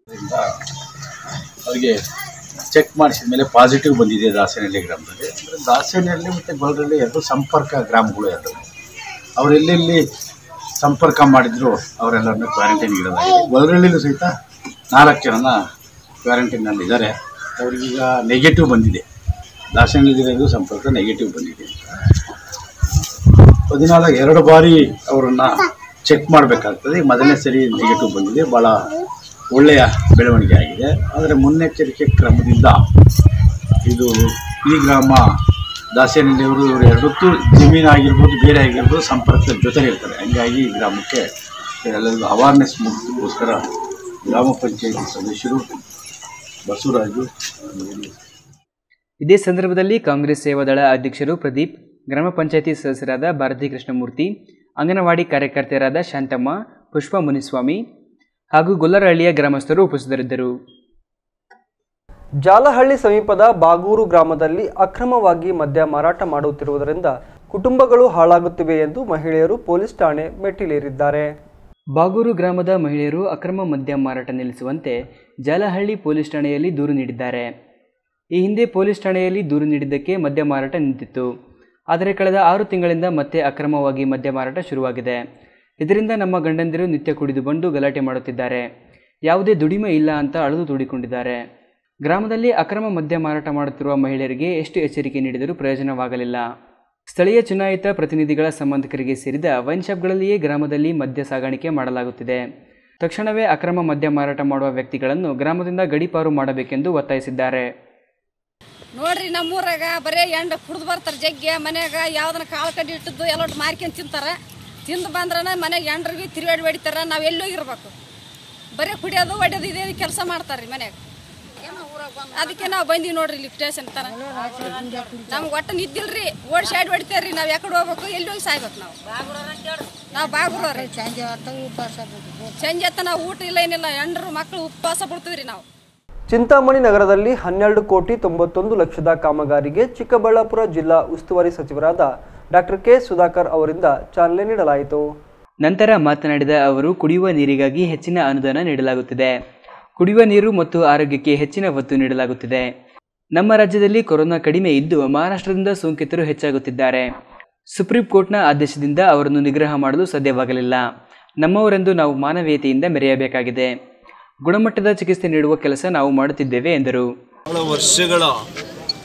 ಅವರಿಗೆ ಚೆಕ್ ಮಾಡಿಸಿದ ಮೇಲೆ ಪಾಸಿಟಿವ್ ಬಂದಿದೆ ದಾಸನಹಳ್ಳಿ ಗ್ರಾಮದಲ್ಲಿ ಅಂದರೆ ದಾಸನಹಳ್ಳಿ ಮತ್ತು ಗೊಲ್ಲರಹಳ್ಳಿ ಎರಡು ಸಂಪರ್ಕ ಗ್ರಾಮಗಳು ಎರಡು ಅವರೆಲ್ಲೆಲ್ಲಿ ಸಂಪರ್ಕ ಮಾಡಿದ್ರು ಅವರೆಲ್ಲರನ್ನ ಕ್ವಾರಂಟೈನ್ ಇಡಲಾಗಿದೆ ಗೊಲ್ಲರಹಳ್ಳಿಲೂ ಸಹಿತ ನಾಲ್ಕು ಜನನ ಕ್ವಾರಂಟೈನಲ್ಲಿ ಇದ್ದಾರೆ ಅವ್ರಿಗೀಗ ನೆಗೆಟಿವ್ ಬಂದಿದೆ ದಾಸನಹಳ್ಳಿದು ಸಂಪರ್ಕ ನೆಗೆಟಿವ್ ಬಂದಿದೆ ಹದಿನಾಲ್ಕು ಎರಡು ಬಾರಿ ಅವರನ್ನು ಚೆಕ್ ಮಾಡಬೇಕಾಗ್ತದೆ ಮೊದಲನೇ ಸರಿ ನೆಗೆಟಿವ್ ಬಂದಿದೆ ಭಾಳ ಒಳ್ಳೆಯ ಬೆಳವಣಿಗೆ ಆಗಿದೆ ಆದರೆ ಮುನ್ನೆಚ್ಚರಿಕೆ ಕ್ರಮದಿಂದ ಇದು ಈ ಗ್ರಾಮ ದಾಸೇನಹಳ್ಳಿಯವರು ಇವರು ಎರಡಕ್ಕೂ ಜಮೀನು ಆಗಿರ್ಬೋದು ಬೇರೆ ಆಗಿರ್ಬೋದು ಸಂಪರ್ಕದ ಜೊತೆ ಇರ್ತಾರೆ ಹಂಗಾಗಿ ಈ ಗ್ರಾಮಕ್ಕೆ ಎಲ್ಲರಿಗೂ ಅವೇರ್ನೆಸ್ ಮೂಡಿಸೋಕ್ಕೋಸ್ಕರ ಗ್ರಾಮ ಪಂಚಾಯತಿ ಸದಸ್ಯರು ಬಸವರಾಜು ಇದೇ ಸಂದರ್ಭದಲ್ಲಿ ಕಾಂಗ್ರೆಸ್ ಸೇವಾದಳ ಅಧ್ಯಕ್ಷರು ಪ್ರದೀಪ್ ಗ್ರಾಮ ಪಂಚಾಯಿತಿ ಸದಸ್ಯರಾದ ಭಾರತಿ ಕೃಷ್ಣಮೂರ್ತಿ ಅಂಗನವಾಡಿ ಕಾರ್ಯಕರ್ತೆಯರಾದ ಶಾಂತಮ್ಮ ಪುಷ್ಪ ಮುನಿಸ್ವಾಮಿ ಹಾಗೂ ಗೊಲ್ಲರಹಳ್ಳಿಯ ಗ್ರಾಮಸ್ಥರು ಉಪಸ್ಥಿತರಿದ್ದರು ಜಾಲಹಳ್ಳಿ ಸಮೀಪದ ಬಾಗೂರು ಗ್ರಾಮದಲ್ಲಿ ಅಕ್ರಮವಾಗಿ ಮದ್ಯ ಮಾರಾಟ ಮಾಡುತ್ತಿರುವುದರಿಂದ ಕುಟುಂಬಗಳು ಹಾಳಾಗುತ್ತಿವೆ ಎಂದು ಮಹಿಳೆಯರು ಪೊಲೀಸ್ ಠಾಣೆ ಮೆಟ್ಟಿಲೇರಿದ್ದಾರೆ ಬಾಗೂರು ಗ್ರಾಮದ ಮಹಿಳೆಯರು ಅಕ್ರಮ ಮದ್ಯ ಮಾರಾಟ ನಿಲ್ಲಿಸುವಂತೆ ಜಾಲಹಳ್ಳಿ ಪೊಲೀಸ್ ಠಾಣೆಯಲ್ಲಿ ದೂರು ನೀಡಿದ್ದಾರೆ ಈ ಹಿಂದೆ ಪೊಲೀಸ್ ಠಾಣೆಯಲ್ಲಿ ದೂರು ನೀಡಿದ್ದಕ್ಕೆ ಮದ್ಯ ಮಾರಾಟ ನಿಂತಿತ್ತು ಆದರೆ ಕಳೆದ ಆರು ತಿಂಗಳಿಂದ ಮತ್ತೆ ಅಕ್ರಮವಾಗಿ ಮದ್ಯ ಮಾರಾಟ ಶುರುವಾಗಿದೆ ಇದರಿಂದ ನಮ್ಮ ಗಂಡಂದಿರು ನಿತ್ಯ ಕುಡಿದು ಬಂದು ಗಲಾಟೆ ಮಾಡುತ್ತಿದ್ದಾರೆ ಯಾವುದೇ ದುಡಿಮೆ ಇಲ್ಲ ಅಂತ ಅಳದು ತೋಡಿಕೊಂಡಿದ್ದಾರೆ ಗ್ರಾಮದಲ್ಲಿ ಅಕ್ರಮ ಮದ್ಯ ಮಾರಾಟ ಮಾಡುತ್ತಿರುವ ಮಹಿಳೆಯರಿಗೆ ಎಷ್ಟು ಎಚ್ಚರಿಕೆ ನೀಡಿದರೂ ಪ್ರಯೋಜನವಾಗಲಿಲ್ಲ ಸ್ಥಳೀಯ ಚುನಾಯಿತ ಪ್ರತಿನಿಧಿಗಳ ಸಂಬಂಧಿಕರಿಗೆ ಸೇರಿದ ವೈನ್ ಶಾಪ್ಗಳಲ್ಲಿಯೇ ಗ್ರಾಮದಲ್ಲಿ ಮದ್ಯ ಸಾಗಾಣಿಕೆ ಮಾಡಲಾಗುತ್ತಿದೆ ತಕ್ಷಣವೇ ಅಕ್ರಮ ಮದ್ಯ ಮಾರಾಟ ಮಾಡುವ ವ್ಯಕ್ತಿಗಳನ್ನು ಗ್ರಾಮದಿಂದ ಗಡೀಪಾರು ಮಾಡಬೇಕೆಂದು ಒತ್ತಾಯಿಸಿದ್ದಾರೆ ನೋಡ್ರಿ ನಮ್ಮೂರಾಗ ಬರೇ ಎಂಡ ಕುಡ್ದು ಬರ್ತಾರೆ ಜಗ್ಗೆ ಮನ್ಯಾಗ ಯಾವ್ದನ್ನ ಕಾಳು ಕಡ್ಡಿ ಇಟ್ಟದ್ದು ಎಲ್ಲ ಮಾರ್ಕೊಂಡ್ ತಿಂತಾರ ತಿಂದು ಬಂದ್ರನ ಮನ್ಯಾಗ ಎಂಡ್ರಿಗೆ ತಿರುಗಾಡಿ ಹೊಡಿತಾರ ನಾವು ಎಲ್ಲೋ ಇರ್ಬೇಕು ಬರೀ ಕುಡಿಯೋದು ಹೊಡಿಯೋದು ಇದೇ ಕೆಲಸ ಮಾಡ್ತಾರ್ರಿ ಮನ್ಯಾಗ ಅದಕ್ಕೆ ನಾವು ಬಂದೀವಿ ನೋಡ್ರಿ ಇಲ್ಲಿ ಸ್ಟೇಷನ್ ತನ ನಮ್ಗೆ ಒಟ್ಟು ನಿದ್ದಿಲ್ರಿ ಓಡಿ ಸೈಡ್ ಹೊಡಿತಾರ್ರಿ ನಾವು ಯಾಕಡೆ ಹೋಗ್ಬೇಕು ಎಲ್ಲಿ ಹೋಗಿ ಸಾಯ್ಬೇಕು ನಾವು ನಾವು ಬಾಗುರೋರಿ ಸಂಜೆ ಉಪವಾಸ ಸಂಜೆ ಹೊತ್ತ ನಾವು ಊಟ ಇಲ್ಲ ಏನಿಲ್ಲ ಎಂಡ್ರು ಮಕ್ಕಳು ಉಪವಾಸ ಬಿಡ್ತೀವ್ರಿ ನಾವು ಚಿಂತಾಮಣಿ ನಗರದಲ್ಲಿ ಹನ್ನೆರಡು ಕೋಟಿ ತೊಂಬತ್ತೊಂದು ಲಕ್ಷದ ಕಾಮಗಾರಿಗೆ ಚಿಕ್ಕಬಳ್ಳಾಪುರ ಜಿಲ್ಲಾ ಉಸ್ತುವಾರಿ ಸಚಿವರಾದ ಡಾಕ್ಟರ್ ಕೆ ಸುಧಾಕರ್ ಅವರಿಂದ ಚಾಲನೆ ನೀಡಲಾಯಿತು ನಂತರ ಮಾತನಾಡಿದ ಅವರು ಕುಡಿಯುವ ನೀರಿಗಾಗಿ ಹೆಚ್ಚಿನ ಅನುದಾನ ನೀಡಲಾಗುತ್ತಿದೆ ಕುಡಿಯುವ ನೀರು ಮತ್ತು ಆರೋಗ್ಯಕ್ಕೆ ಹೆಚ್ಚಿನ ಒತ್ತು ನೀಡಲಾಗುತ್ತಿದೆ ನಮ್ಮ ರಾಜ್ಯದಲ್ಲಿ ಕೊರೋನಾ ಕಡಿಮೆ ಇದ್ದು ಮಹಾರಾಷ್ಟ್ರದಿಂದ ಸೋಂಕಿತರು ಹೆಚ್ಚಾಗುತ್ತಿದ್ದಾರೆ ಸುಪ್ರೀಂ ಕೋರ್ಟ್ನ ಆದೇಶದಿಂದ ಅವರನ್ನು ನಿಗ್ರಹ ಮಾಡಲು ಸಾಧ್ಯವಾಗಲಿಲ್ಲ ನಮ್ಮವರೆಂದು ನಾವು ಮಾನವೀಯತೆಯಿಂದ ಮೆರೆಯಬೇಕಾಗಿದೆ ಗುಣಮಟ್ಟದ ಚಿಕಿತ್ಸೆ ನೀಡುವ ಕೆಲಸ ನಾವು ಮಾಡುತ್ತಿದ್ದೇವೆ ಎಂದರು ಬಹಳ ವರ್ಷಗಳ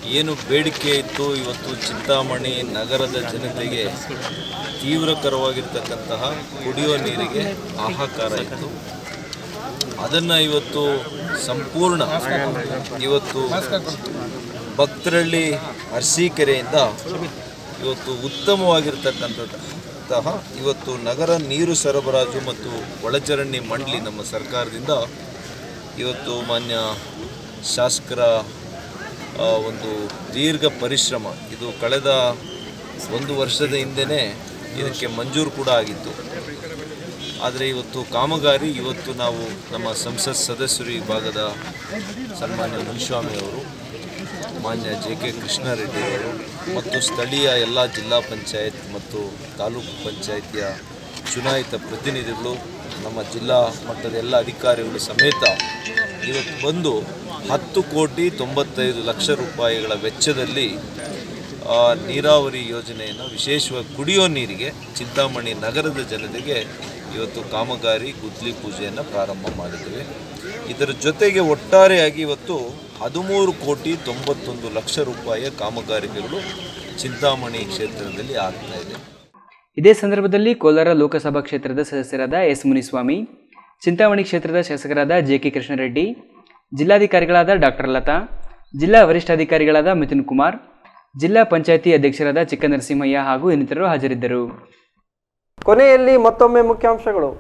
ಏನು ಬೇಡಿಕೆ ಇತ್ತು ಇವತ್ತು ಚಿಂತಾಮಣಿ ನಗರದ ಜನತೆಗೆ ತೀವ್ರಕರವಾಗಿರ್ತಕ್ಕಂತಹ ಕುಡಿಯುವ ನೀರಿಗೆ ಹಾಹಾಕಾರ ಇತ್ತು ಅದನ್ನು ಇವತ್ತು ಸಂಪೂರ್ಣ ಇವತ್ತು ಭಕ್ತರಳ್ಳಿ ಅರಸೀಕೆರೆಯಿಂದ ಇವತ್ತು ಉತ್ತಮವಾಗಿರ್ತಕ್ಕಂಥದ್ದಂತಹ ಇವತ್ತು ನಗರ ನೀರು ಸರಬರಾಜು ಮತ್ತು ಒಳಚರಂಡಿ ಮಂಡಳಿ ನಮ್ಮ ಸರ್ಕಾರದಿಂದ ಇವತ್ತು ಮಾನ್ಯ ಶಾಸಕರ ಆ, ಒಂದು ದೀರ್ಘ ಪರಿಶ್ರಮ ಇದು ಕಳೆದ ಒಂದು ವರ್ಷದ ಹಿಂದೆನೇ ಇದಕ್ಕೆ ಮಂಜೂರು ಕೂಡ ಆಗಿತ್ತು ಆದರೆ ಇವತ್ತು ಕಾಮಗಾರಿ ಇವತ್ತು ನಾವು ನಮ್ಮ ಸಂಸತ್ ಸದಸ್ಯರು ಈ ಭಾಗದ ಸನ್ಮಾನ್ಯ ಮುನಿಸ್ವಾಮಿ ಅವರು ಮಾನ್ಯ ಜೆ ಕೆ ಕೃಷ್ಣಾರೆಡ್ಡಿ ಅವರು ಮತ್ತು ಸ್ಥಳೀಯ ಎಲ್ಲ ಜಿಲ್ಲಾ ಪಂಚಾಯತ್ ಮತ್ತು ತಾಲೂಕು ಪಂಚಾಯಿತಿಯ ಚುನಾಯಿತ ಪ್ರತಿನಿಧಿಗಳು ನಮ್ಮ ಜಿಲ್ಲಾ ಮಟ್ಟದ ಎಲ್ಲ ಅಧಿಕಾರಿಗಳು ಸಮೇತ ಇವತ್ತು ಬಂದು ಹತ್ತು ಕೋಟಿ ತೊಂಬತ್ತೈದು ಲಕ್ಷ ರೂಪಾಯಿಗಳ ವೆಚ್ಚದಲ್ಲಿ ಆ, ನೀರಾವರಿ ಯೋಜನೆಯನ್ನು ವಿಶೇಷವಾಗಿ ಕುಡಿಯೋ ನೀರಿಗೆ ಚಿಂತಾಮಣಿ ನಗರದ ಜನತೆಗೆ ಇವತ್ತು ಕಾಮಗಾರಿ ಗುದ್ಲಿ ಪೂಜೆಯನ್ನು ಪ್ರಾರಂಭ ಮಾಡಿದ್ದೇವೆ ಇದರ ಜೊತೆಗೆ ಒಟ್ಟಾರೆಯಾಗಿ ಇವತ್ತು ಹದಿಮೂರು ಕೋಟಿ ತೊಂಬತ್ತೊಂದು ಲಕ್ಷ ರೂಪಾಯಿಯ ಕಾಮಗಾರಿಗಳು ಚಿಂತಾಮಣಿ ಕ್ಷೇತ್ರದಲ್ಲಿ ಆಗ್ತಾ ಇದೆ ಇದೇ ಸಂದರ್ಭದಲ್ಲಿ ಕೋಲಾರ ಲೋಕಸಭಾ ಕ್ಷೇತ್ರದ ಸದಸ್ಯರಾದ ಎಸ್ ಮುನಿಸ್ವಾಮಿ ಚಿಂತಾಮಣಿ ಕ್ಷೇತ್ರದ ಶಾಸಕರಾದ ಜೆ ಕೆ ಕೃಷ್ಣರೆಡ್ಡಿ ಜಿಲ್ಲಾಧಿಕಾರಿಗಳಾದ ಡಾಕ್ಟರ್ ಲತಾ ಜಿಲ್ಲಾ ವರಿಷ್ಠಾಧಿಕಾರಿಗಳಾದ ಮಿಥುನ್ ಕುಮಾರ್ ಜಿಲ್ಲಾ ಪಂಚಾಯಿತಿ ಅಧ್ಯಕ್ಷರಾದ ಚಿಕ್ಕನರಸಿಂಹಯ್ಯ ಹಾಗೂ ಇನ್ನಿತರರು ಹಾಜರಿದ್ದರು ಕೊನೆಯಲ್ಲಿ ಮತ್ತೊಮ್ಮೆ ಮುಖ್ಯಾಂಶಗಳು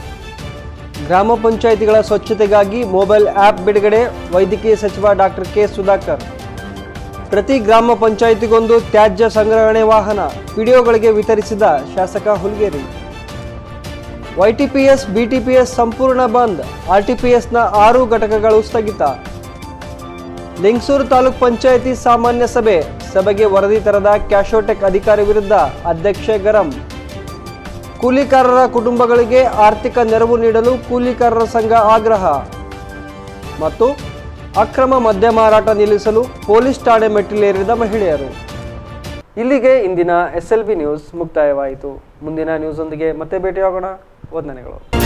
ಗ್ರಾಮ ಪಂಚಾಯಿತಿಗಳ ಸ್ವಚ್ಛತೆಗಾಗಿ ಮೊಬೈಲ್ ಆ್ಯಪ್ ಬಿಡುಗಡೆ ವೈದ್ಯಕೀಯ ಸಚಿವ ಡಾಕ್ಟರ್ ಕೆ ಸುಧಾಕರ್ ಪ್ರತಿ ಗ್ರಾಮ ಪಂಚಾಯಿತಿಗೊಂದು ತ್ಯಾಜ್ಯ ಸಂಗ್ರಹಣೆ ವಾಹನ ಪಿಡಿಒಗಳಿಗೆ ವಿತರಿಸಿದ ಶಾಸಕ ಹುಲ್ಗೇರಿ ವೈಟಿಪಿಎಸ್ ಬಿಟಿಪಿಎಸ್ ಸಂಪೂರ್ಣ ಬಂದ್ ಆರ್ಟಿಪಿಎಸ್ನ ಆರು ಘಟಕಗಳು ಸ್ಥಗಿತ ಲಿಂಗಸೂರು ತಾಲೂಕ್ ಪಂಚಾಯಿತಿ ಸಾಮಾನ್ಯ ಸಭೆ ಸಭೆಗೆ ವರದಿ ತರದ ಕ್ಯಾಶೋಟೆಕ್ ಅಧಿಕಾರಿ ವಿರುದ್ಧ ಅಧ್ಯಕ್ಷೆ ಗರಂ ಕೂಲಿಕಾರರ ಕುಟುಂಬಗಳಿಗೆ ಆರ್ಥಿಕ ನೆರವು ನೀಡಲು ಕೂಲಿಕಾರರ ಸಂಘ ಆಗ್ರಹ ಮತ್ತು ಅಕ್ರಮ ಮದ್ಯ ಮಾರಾಟ ನಿಲ್ಲಿಸಲು ಪೊಲೀಸ್ ಠಾಣೆ ಮೆಟ್ಟಿಲೇರಿದ ಮಹಿಳೆಯರು ಇಲ್ಲಿಗೆ ಇಂದಿನ ಎಸ್ ಎಲ್ ಬಿ ನ್ಯೂಸ್ ಮುಕ್ತಾಯವಾಯಿತು ಮುಂದಿನ ನ್ಯೂಸ್ ಒಂದಿಗೆ ಮತ್ತೆ ಭೇಟಿಯಾಗೋಣ ವಂದನೆಗಳು